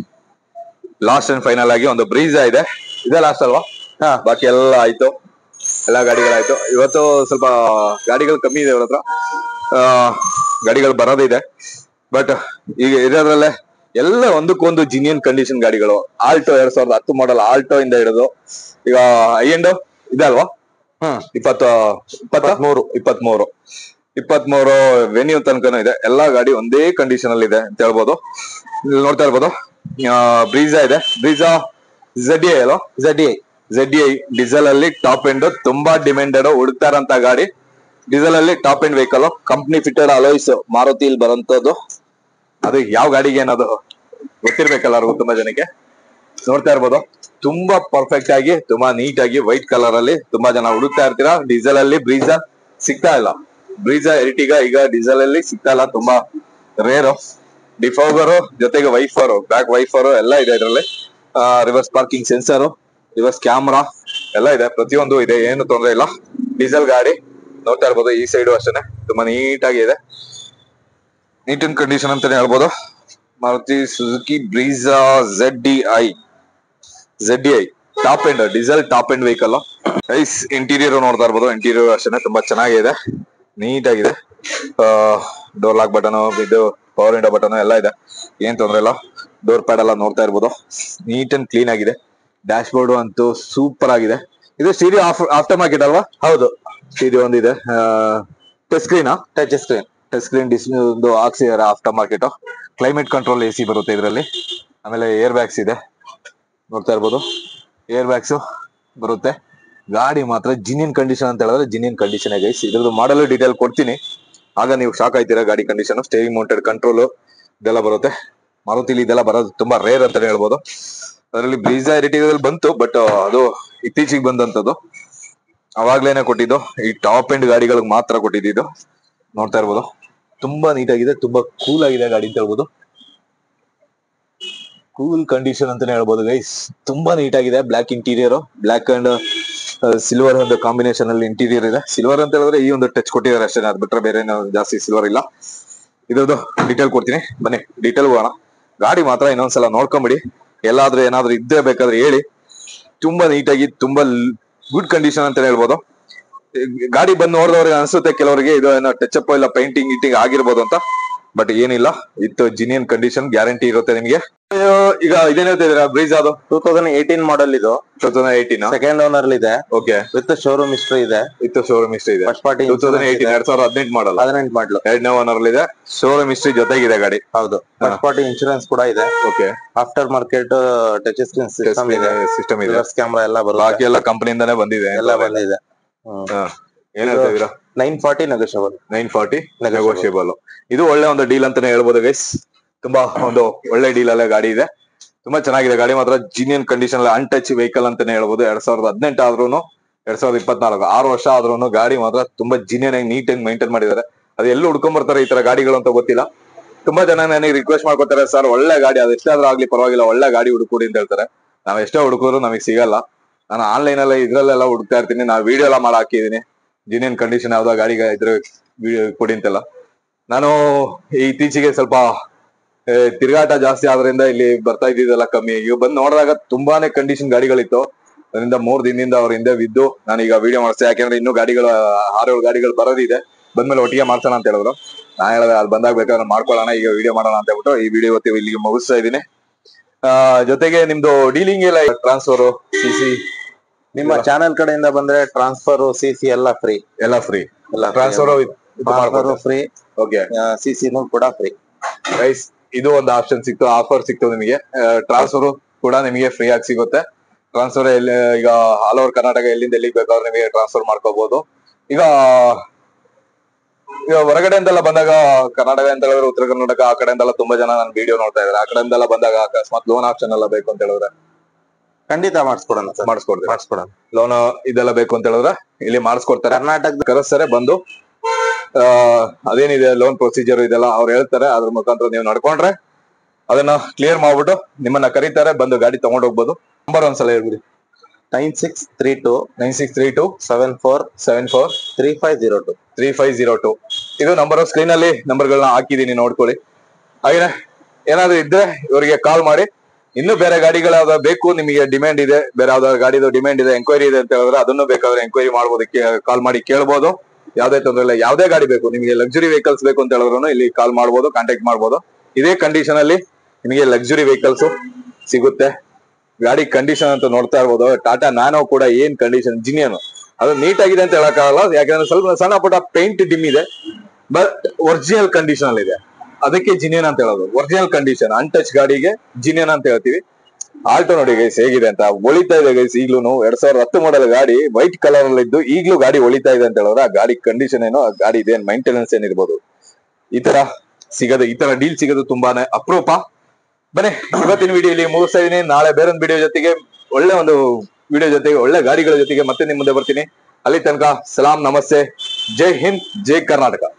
ಲಾಸ್ಟ್ ಅಂಡ್ ಫೈನಲ್ ಆಗಿ ಒಂದು ಬ್ರೀಜಾ ಇದೆ ಇದೆ ಲಾಸ್ಟ್ ಅಲ್ವಾ ಹಾ ಬಾಕಿ ಎಲ್ಲ ಆಯ್ತು ಎಲ್ಲಾ ಗಾಡಿಗಳಾಯ್ತು ಇವತ್ತು ಸ್ವಲ್ಪ ಗಾಡಿಗಳು ಕಮ್ಮಿ ಇದೆ ಇವ್ರ ಹತ್ರ ಆ, ಗಾಡಿಗಳು ಬರೋದಿದೆ ಬಟ್ ಈಗ ಇರೋದ್ರಲ್ಲೇ ಎಲ್ಲ ಒಂದಕ್ಕೊಂದು ಜಿನಿಯನ್ ಕಂಡೀಷನ್ ಗಾಡಿಗಳು ಆಲ್ಟೋ ಎರಡ್ ಸಾವಿರದ ಹತ್ತು ಮಾಡಲ್ ಆಲ್ಟೋ ಇಂದ ಹಿಡಿದು ಈಗ ಐ ಎಂಡ್ ಇದೆ ಅಲ್ವಾ ಹ್ಮ್ ಇಪ್ಪತ್ತ ಇಪ್ಪತ್ಮೂರು ಇಪ್ಪತ್ಮೂರು ಇಪ್ಪತ್ಮೂರು ವೆನ್ಯೂ ತನಕನೂ ಇದೆ ಎಲ್ಲಾ ಗಾಡಿ ಒಂದೇ ಕಂಡೀಷನ್ ಅಲ್ಲಿ ಇದೆ ಅಂತ ಹೇಳ್ಬೋದು ಇಲ್ಲಿ ನೋಡ್ತಾ ಇರ್ಬೋದು ಬ್ರೀಜಾ ಇದೆ ಬ್ರೀಜಾ ಝಡ್ ಎ ಅಲ್ವಾ Z I Z I diesel ಅಲ್ಲಿ ಟಾಪ್ ಎಂಡ್ ತುಂಬಾ ಡಿಮ್ಯಾಂಡೆಡ್ ಹುಡುಕ್ತಾರಂತ ಗಾಡಿ ಡೀಸೆಲ್ ಅಲ್ಲಿ top end vehicle company fitted alloys ಮಾರುತಿಲ್ ಬರೋಂಥದ್ದು ಅದು ಯಾವ ಗಾಡಿಗೆ ಅನ್ನೋದು ಗೊತ್ತಿರ್ಬೇಕಲ್ಲ ಅವ್ರಿಗೂ ತುಂಬಾ ಜನಕ್ಕೆ ನೋಡ್ತಾ ಇರ್ಬೋದು ತುಂಬಾ ಪರ್ಫೆಕ್ಟ್ ಆಗಿ ತುಂಬಾ ನೀಟ್ ಆಗಿ ವೈಟ್ ಕಲರ್ ಅಲ್ಲಿ ತುಂಬಾ ಜನ ಹುಡುಕ್ತಾ ಇರ್ತೀರಾ ಡೀಸೆಲ್ ಅಲ್ಲಿ ಬ್ರೀಜಾ ಸಿಗ್ತಾ ಇಲ್ಲ ಬ್ರೀಜಾ ಎರಿಟಿಗ ಈಗ ಡೀಸೆಲ್ ಅಲ್ಲಿ ಸಿಗ್ತಾ ಇಲ್ಲ ತುಂಬಾ ರೇರು ಡಿಫೋಗರು ಜೊತೆಗೆ ವೈಫರು ಬ್ಯಾಕ್ ವೈಫರು ಎಲ್ಲ ಇದೆ ಇದರಲ್ಲಿ reverse parking sensor reverse camera ಎಲ್ಲ ಇದೆ ಪ್ರತಿಯೊಂದು ಇದೆ ಏನು ತೊಂದರೆ ಇಲ್ಲ ಡೀಸೆಲ್ ಗಾಡಿ ನೋಡ್ತಾ ಇರ್ಬೋದು ಈ ಸೈಡು ಅಷ್ಟೇನೆ ತುಂಬಾ ನೀಟ್ ಆಗಿ ಇದೆ ನೀಟ್ ಅಂಡ್ ಕಂಡೀಷನ್ ಅಂತಾನೆ ಹೇಳ್ಬೋದು Maruti Suzuki Brezza Z D I Z D I top end diesel top end vehicle is interior ನೋಡ್ತಾ ಇರ್ಬೋದು ಇಂಟೀರಿಯರ್ ಅಷ್ಟೇ ತುಂಬಾ ಚೆನ್ನಾಗಿದೆ ನೀಟ್ ಆಗಿದೆ ಡೋರ್ ಲಾಕ್ ಬಟನ್ ಇದು ಪವರ್ ವಿಂಡೋ ಬಟನ್ ಎಲ್ಲ ಇದೆ ಏನ್ ತೊಂದ್ರೆ ಇಲ್ಲ ಡೋರ್ ಪ್ಯಾಡ್ ಎಲ್ಲ ನೋಡ್ತಾ ಇರ್ಬೋದು ನೀಟ್ ಅಂಡ್ ಕ್ಲೀನ್ ಆಗಿದೆ ಡ್ಯಾಶ್ ಬೋರ್ಡ್ ಅಂತೂ ಸೂಪರ್ ಆಗಿದೆ ಇದು ಸ್ಟೀರಿಯೋ ಆಫ್ಟರ್ ಮಾರ್ಕೆಟ್ ಅಲ್ವಾ ಹೌದು ಸ್ಟೀರಿಯೋ ಒಂದಿದೆ ಟಚ್ ಸ್ಕ್ರೀನಾ touch screen touch screen display ಒಂದು ಹಾಕ್ಸಿದ್ದಾರೆ after market climate control A C ಬರುತ್ತೆ ಇದರಲ್ಲಿ ಆಮೇಲೆ ಏರ್ ಬ್ಯಾಗ್ಸ್ ಇದೆ ನೋಡ್ತಾ ಇರ್ಬೋದು ಏರ್ ಬ್ಯಾಗ್ಸ್ ಬರುತ್ತೆ ಗಾಡಿ ಮಾತ್ರ ಜಿನಿಯನ್ ಕಂಡೀಷನ್ ಅಂತ ಹೇಳಿದ್ರೆ ಜಿನಿಯನ್ ಕಂಡೀಷನ್ ಗೈಸ್ ಇದ್ರದ್ದು ಮಾಡಲ್ ಡೀಟೇಲ್ ಕೊಡ್ತೀನಿ ಆಗ ನೀವು ಶಾಕ್ ಆಯ್ತೀರಾ ಗಾಡಿ ಕಂಡೀಷನ್ ಸ್ಟೇರಿಂಗ್ ಮೌಂಟೆಡ್ ಕಂಟ್ರೋಲ್ ಇದೆಲ್ಲ ಬರುತ್ತೆ ಮಾರುತಿಲಿ ಇದೆಲ್ಲ ಬರೋದು ತುಂಬಾ ರೇರ್ ಅಂತಾನೆ ಹೇಳ್ಬೋದು ಅದರಲ್ಲಿ ಬ್ರೀಜಾ ಎರಿಟಿಗಲ್ಲಿ ಬಂತು ಬಟ್ ಅದು ಇತ್ತೀಚೆಗೆ ಬಂದಂತದ್ದು ಅವಾಗ್ಲೇನೆ ಕೊಟ್ಟಿದ್ದು ಈ ಟಾಪ್ ಎಂಡ್ ಗಾಡಿಗಳಿಗೆ ಮಾತ್ರ ಕೊಟ್ಟಿದ್ದು ನೋಡ್ತಾ ಇರ್ಬೋದು ತುಂಬಾ ನೀಟ್ ಆಗಿದೆ ತುಂಬಾ ಕೂಲ್ ಆಗಿದೆ ಗಾಡಿ ಅಂತ ಹೇಳ್ಬೋದು ಕೂಲ್ ಕಂಡೀಷನ್ ಅಂತಾನೆ ಹೇಳ್ಬೋದು ಗೈಸ್ ತುಂಬಾ ನೀಟ್ ಆಗಿದೆ black interior black and silver ಒಂದು ಕಾಂಬಿನೇಷನ್ ಅಲ್ಲಿ ಇಂಟೀರಿಯರ್ ಇದೆ ಸಿಲ್ವರ್ ಅಂತ ಹೇಳಿದ್ರೆ ಈ ಒಂದು ಟಚ್ ಕೊಟ್ಟಿದ್ದಾರೆ ಅಷ್ಟೇ ಅದ್ ಬಿಟ್ರೆ ಬೇರೆ ಏನು ಜಾಸ್ತಿ ಸಿಲ್ವರ್ ಇಲ್ಲ ಇದ್ರದ್ದು ಡೀಟೇಲ್ ಕೊಡ್ತೀನಿ ಬನ್ನಿ ಡೀಟೇಲ್ ಹೋಗೋಣ ಗಾಡಿ ಮಾತ್ರ ಇನ್ನೊಂದ್ಸಲ ನೋಡ್ಕೊಂಬಿಡಿ ಎಲ್ಲಾದ್ರೂ ಏನಾದ್ರೂ ಇದ್ದೇ ಬೇಕಾದ್ರೆ ಹೇಳಿ ತುಂಬಾ ನೀಟಾಗಿ ತುಂಬಾ ಗುಡ್ ಕಂಡೀಷನ್ ಅಂತ ಹೇಳ್ಬೋದು ಈ ಗಾಡಿ ಬಂದು ನೋಡಿದವ್ರಿಗೆ ಅನ್ಸುತ್ತೆ ಕೆಲವರಿಗೆ ಇದು ಏನೋ ಟಚ್ ಅಪ್ ಇಲ್ಲ ಪೇಂಟಿಂಗ್ ಇಟ್ಟಿಂಗ್ ಆಗಿರ್ಬೋದು ಅಂತ ಬಟ್ ಏನಿಲ್ಲ ವಿತ್ ಜಿನಿಯನ್ ಕಂಡೀಷನ್ ಗ್ಯಾರಂಟಿ ಇರುತ್ತೆ ನಿಮಗೆ ಈಗ ಇದೇನ್ ಹೇಳ್ತಿದ್ದೀರಾ ಬ್ರೀಜ್ ಅದು ಟೂ ತೌಸಂಡ್ ಏಯ್ಟೀನ್ ಮಾಡಲ್ ಇದು two thousand eighteen second owner ಇದೆ ಓಕೆ ವಿತ್ ಶೋರೂಮ್ ಹಿಸ್ಟ್ರಿ ಇದೆ ಇತ್ತು ಶೋರೂಮ್ ಹಿಸ್ಟ್ರಿ ಇದೆ first party two thousand eighteen ಎರಡ್ ಸಾವಿರದ ಹದಿನೆಂಟು ಮಾಡಲ್ಲ ಹದಿನೆಂಟು ಮಾಡ್ಲು ಎರಡನೇ ಓನರ್ ಇದೆ ಶೋರೂಮ್ ಹಿಸ್ಟ್ರಿ ಜೊತೆಗಿದೆ ಗಾಡಿ ಹೌದು ಫಸ್ಟ್ ಪಾರ್ಟಿ ಇನ್ಶೂರೆನ್ಸ್ ಕೂಡ ಇದೆ okay after market touch screen system ಇದೆ ಸಿಸ್ಟಮ್ ಇದೆ ರಿವರ್ಸ್ ಕ್ಯಾಮ್ರಾ ಎಲ್ಲ ಬರುತ್ತೆ ಬಾಕಿ ಎಲ್ಲ ಕಂಪನಿಯಿಂದಾನೇ ಬಂದಿದೆ ಎಲ್ಲ ಬಂದಿದೆ ಹಾ. ಏನ್ ಹೇಳ್ತಾ ಇದೀರಾ nine forty negotiable nine forty negotiable ಇದು ಒಳ್ಳೆ ಒಂದು ಡೀಲ್ ಅಂತಾನೆ ಹೇಳ್ಬೋದು ಗೈಸ್ ತುಂಬಾ ಒಂದು ಒಳ್ಳೆ ಡೀಲ್ ಅಲ್ಲೇ ಗಾಡಿ ಇದೆ ತುಂಬಾ ಚೆನ್ನಾಗಿದೆ ಗಾಡಿ ಮಾತ್ರ ಜಿನಿಯನ್ ಕಂಡೀಷನ್ ಅನ್ಟಚ್ ವೆಹಿಕಲ್ ಅಂತಾನೆ ಹೇಳ್ಬೋದು ಎರಡ್ ಸಾವಿರದ ಹದಿನೆಂಟು ಆದ್ರೂನು ಎರಡ್ ಸಾವಿರದ ಇಪ್ಪತ್ನಾಲ್ಕು ಆರು ವರ್ಷ ಆದ್ರೂನು ಗಾಡಿ ಮಾತ್ರ ತುಂಬಾ ಜಿನಿಯನ್ ಆಗಿ ನೀಟ್ ಆಗಿ ಮೈಂಟೈನ್ ಮಾಡಿದ್ದಾರೆ ಅದು ಎಲ್ಲೂ ಹುಡ್ಕೊಂಡ್ ಬರ್ತಾರೆ ಈ ತರ ಗಾಡಿಗಳು ಅಂತ ಗೊತ್ತಿಲ್ಲ ತುಂಬಾ ಜನ ನನಗೆ ರಿಕ್ವೆಸ್ಟ್ ಮಾಡ್ಕೊತಾರೆ ಸರ್ ಒಳ್ಳೆ ಗಾಡಿ ಅದು ಎಷ್ಟಾದ್ರೂ ಆಗ್ಲಿ ಪರವಾಗಿಲ್ಲ ಒಳ್ಳೆ ಗಾಡಿ ಹುಡುಕೊಡಿ ಅಂತ ಹೇಳ್ತಾರೆ ನಾವ್ ಎಷ್ಟೇ ಹುಡುಕಿದ್ರು ನಮಗೆ ಸಿಗಲ್ಲ ನಾನು ಆನ್ಲೈನ್ ಅಲ್ಲ ಇದ್ರಲ್ಲೆಲ್ಲ ಹುಡುಕ್ತಾ ಇರ್ತೀನಿ ನಾವು ವಿಡಿಯೋ ಎಲ್ಲ ಮಾಡಿ ಹಾಕಿದೀನಿ ಜಿನಿಯನ್ ಕಂಡೀಷನ್ ಯಾವ್ದೋ ಗಾಡಿಗೆ ಇದ್ರ ವಿಡಿಯೋ ಕೊಡಿ ಅಂತೆಲ್ಲ ನಾನು ಈ ಇತ್ತೀಚೆಗೆ ಸ್ವಲ್ಪ ಆ, ತಿರುಗಾಟ ಜಾಸ್ತಿ ಆದ್ರಿಂದ ಇಲ್ಲಿ ಬರ್ತಾ ಇದ್ದಿದ್ದೆಲ್ಲ ಕಮ್ಮಿ ಈಗ ಬಂದ್ ನೋಡಿದಾಗ ತುಂಬಾನೇ ಕಂಡೀಷನ್ ಗಾಡಿಗಳಿತ್ತು ಅದರಿಂದ ಮೂರ್ ದಿನದಿಂದ ಅವ್ರ ಹಿಂದೆ ಬಿದ್ದು ನಾನೀಗ ವಿಡಿಯೋ ಮಾಡಿಸ್ದೆ ಯಾಕೆಂದ್ರೆ ಇನ್ನೂ ಗಾಡಿಗಳು ಆರೇಳು ಗಾಡಿಗಳು ಬರೋದಿದೆ ಬಂದ್ಮೇಲೆ ಒಟ್ಟಿಗೆ ಮಾಡ್ಸೋಣ ಅಂತ ಹೇಳಿದ್ರು ನಾ ಹೇಳಿದೆ ಅಲ್ಲಿ ಬಂದಾಗ ಬೇಕಾದ್ರೆ ಮಾಡ್ಕೊಳ್ಳೋಣ ಈಗ ವಿಡಿಯೋ ಮಾಡೋಣ ಅಂತ ಹೇಳ್ಬಿಟ್ಟು ಈ ವಿಡಿಯೋ ಇವತ್ತು ಇಲ್ಲಿಗೆ ಮುಗಿಸ್ತಾ ಇದ್ದೀನಿ ಆ ಜೊತೆಗೆ ನಿಮ್ದು ಡೀಲಿಂಗ್ ಎಲ್ಲ ಟ್ರಾನ್ಸ್ಫರ್ ಸಿ ಸಿ ನಿಮ್ಮ ಚಾನೆಲ್ ಕಡೆಯಿಂದ ಬಂದ್ರೆ ಟ್ರಾನ್ಸ್ಫರ್ ಸಿ ಸಿ ಎಲ್ಲ ಫ್ರೀ ಎಲ್ಲ ಫ್ರೀ ಎಲ್ಲ transfer transfer free okay C ಸಿನೂ ಕೂಡ ಫ್ರೀ ಗೈಸ್ ಇದು ಒಂದು ಆಪ್ಷನ್ ಸಿಕ್ತು ಆಫರ್ ಸಿಕ್ತು ನಿಮಗೆ ಟ್ರಾನ್ಸ್ಫರ್ ಕೂಡ ನಿಮಗೆ ಫ್ರೀ ಆಗಿ ಸಿಗುತ್ತೆ ಟ್ರಾನ್ಸ್ಫರ್ ಎಲ್ಲಿ ಈಗ ಆಲ್ ಓವರ್ ಕರ್ನಾಟಕ ಎಲ್ಲಿಂದ ಎಲ್ಲಿಗೆ ಬೇಕಾದ್ರೂ ನಿಮಗೆ ಟ್ರಾನ್ಸ್ಫರ್ ಮಾಡ್ಕೋಬಹುದು ಈಗ ಈಗ ಹೊರಗಡೆಯಿಂದೆಲ್ಲ ಬಂದಾಗ ಕರ್ನಾಟಕ ಅಂತ ಹೇಳಿದ್ರೆ ಉತ್ತರ ಕರ್ನಾಟಕ ಆ ಕಡೆಯಿಂದೆಲ್ಲ ತುಂಬಾ ಜನ ನನ್ನ ವಿಡಿಯೋ ನೋಡ್ತಾ ಇದಾರೆ ಆ ಕಡೆಯಿಂದೆಲ್ಲ ಬಂದಾಗ ಅಕಸ್ಮಾತ್ ಲೋನ್ ಆಪ್ಷನ್ ಎಲ್ಲ ಬೇಕು ಅಂತ ಹೇಳಿದ್ರೆ ಖಂಡಿತ ಮಾಡಿಸ್ಕೊಡೋಣ ಸರ್ ಮಾಡಿಸ್ಕೊಡ್ತೀವಿ ಮಾಡಿಸ್ಕೊಡೋಣ ಲೋನ್ ಇದೆಲ್ಲ ಬೇಕು ಅಂತ ಹೇಳಿದ್ರೆ ಇಲ್ಲಿ ಮಾಡಿಸ್ಕೊಡ್ತಾರೆ ಕರ್ನಾಟಕದ ಕರೆಸ್ತಾರೆ ಬಂದು ಆ, ಅದೇನಿದೆ ಲೋನ್ ಪ್ರೊಸೀಜರ್ ಇದೆಲ್ಲ ಅವ್ರು ಹೇಳ್ತಾರೆ ಅದ್ರ ಮುಖಾಂತರ ನೀವು ನಡ್ಕೊಂಡ್ರೆ ಅದನ್ನ ಕ್ಲಿಯರ್ ಮಾಡ್ಬಿಟ್ಟು ನಿಮ್ಮನ್ನ ಕರೀತಾರೆ ಬಂದು ಗಾಡಿ ತಗೊಂಡ್ ಹೋಗ್ಬೋದು ನಂಬರ್ ಒಂದ್ಸಲ ಹೇಳ್ಬಿಡಿ nine six three two nine six three two seven four seven four three five zero two three five zero two ಇದು ನಂಬರ್ ಸ್ಕ್ರೀನ್ ಅಲ್ಲಿ ನಂಬರ್ಗಳನ್ನ ಹಾಕಿದೀನಿ ನೋಡ್ಕೊಳ್ಳಿ ಹಾಗೆ ಏನಾದ್ರು ಇದ್ರೆ ಇವರಿಗೆ ಕಾಲ್ ಮಾಡಿ ಇನ್ನು ಬೇರೆ ಗಾಡಿಗಳು ಯಾವ್ದಾದ್ರು ಬೇಕು ನಿಮಗೆ ಡಿಮ್ಯಾಂಡ್ ಇದೆ ಬೇರೆ ಯಾವ್ದಾದ್ರು ಗಾಡಿದು ಡಿಮ್ಯಾಂಡ್ ಇದೆ ಎಂಕ್ವೈರಿ ಇದೆ ಅಂತ ಹೇಳಿದ್ರೆ ಅದನ್ನು ಬೇಕಾದ್ರೆ ಎಂಕ್ವೈರಿ ಮಾಡ್ಬೋದು ಕಾಲ್ ಮಾಡಿ ಕೇಳ್ಬೋದು ಯಾವ್ದೇ ತೊಂದ್ರೆ ಇಲ್ಲ ಯಾವ್ದೇ ಗಾಡಿ ಬೇಕು ನಿಮಗೆ ಲಕ್ಸುರಿ ವೆಹಿಕಲ್ಸ್ ಬೇಕು ಅಂತ ಹೇಳಿದ್ರು ಇಲ್ಲಿ ಕಾಲ್ ಮಾಡ್ಬೋದು ಕಾಂಟ್ಯಾಕ್ಟ್ ಮಾಡ್ಬೋದು ಇದೇ ಕಂಡೀಷನ್ ಅಲ್ಲಿ ನಿಮಗೆ ಲಕ್ಸುರಿ ವೆಹಿಕಲ್ಸ್ ಸಿಗುತ್ತೆ ಗಾಡಿ ಕಂಡೀಷನ್ ಅಂತ ನೋಡ್ತಾ ಇರ್ಬೋದು ಟಾಟಾ ನ್ಯಾನೋ ಕೂಡ ಏನ್ ಕಂಡೀಷನ್ ಜಿನಿಯನ್ ಅದು ನೀಟ್ ಆಗಿದೆ ಅಂತ ಹೇಳಕ್ಕಾಗಲ್ಲ ಯಾಕಂದ್ರೆ ಸ್ವಲ್ಪ ಸಣ್ಣ ಪುಟ್ಟ ಪೇಂಟ್ ಡಿಮ್ ಇದೆ ಬಟ್ ಒರಿಜಿನಲ್ ಕಂಡೀಷನ್ ಅಲ್ಲಿ ಇದೆ ಅದಕ್ಕೆ ಜಿನಿಯನ್ ಅಂತ ಹೇಳೋದು ಒರಿಜಿನಲ್ ಕಂಡೀಷನ್ ಅನ್ಟಚ್ ಗಾಡಿಗೆ ಜಿನಿಯನ್ ಅಂತ ಹೇಳ್ತೀವಿ ಆಲ್ಟೋ ನೋಡಿ ಗೈಸ್ ಹೇಗಿದೆ ಅಂತ ಒಳಿತಾ ಇದೆ ಗೈಸ್ ಈಗ್ಲೂ ಎರಡ್ ಸಾವಿರದ ಹತ್ತು ಮಾಡಲ್ ಗಾಡಿ ವೈಟ್ ಕಲರ್ ಅಲ್ಲಿ ಇದ್ದು ಈಗ್ಲೂ ಗಾಡಿ ಒಳಿತಾ ಇದೆ ಅಂತ ಹೇಳಿದ್ರೆ ಆ ಗಾಡಿ ಕಂಡೀಷನ್ ಏನೋ ಆ ಗಾಡಿ ಇದೆ ಮೈಂಟೆನೆನ್ಸ್ ಏನಿರ್ಬೋದು ಈ ತರ ಸಿಗೋದು ಈ ತರ ಡೀಲ್ ಸಿಗೋದು ತುಂಬಾನೇ ಅಪರೂಪ ಬನ್ನಿ ಇವತ್ತಿನ ವಿಡಿಯೋ ಇಲ್ಲಿ ಮುಗಿಸ್ತಾ ಇದೀನಿ ನಾಳೆ ಬೇರೊಂದು ವಿಡಿಯೋ ಜೊತೆಗೆ ಒಳ್ಳೆ ಒಂದು ವಿಡಿಯೋ ಜೊತೆಗೆ ಒಳ್ಳೆ ಗಾಡಿಗಳ ಜೊತೆಗೆ ಮತ್ತೆ ನಿಮ್ ಮುಂದೆ ಬರ್ತೀನಿ ಅಲ್ಲಿ ತನಕ ಸಲಾಂ ನಮಸ್ತೆ ಜೈ ಹಿಂದ್ ಜೈ ಕರ್ನಾಟಕ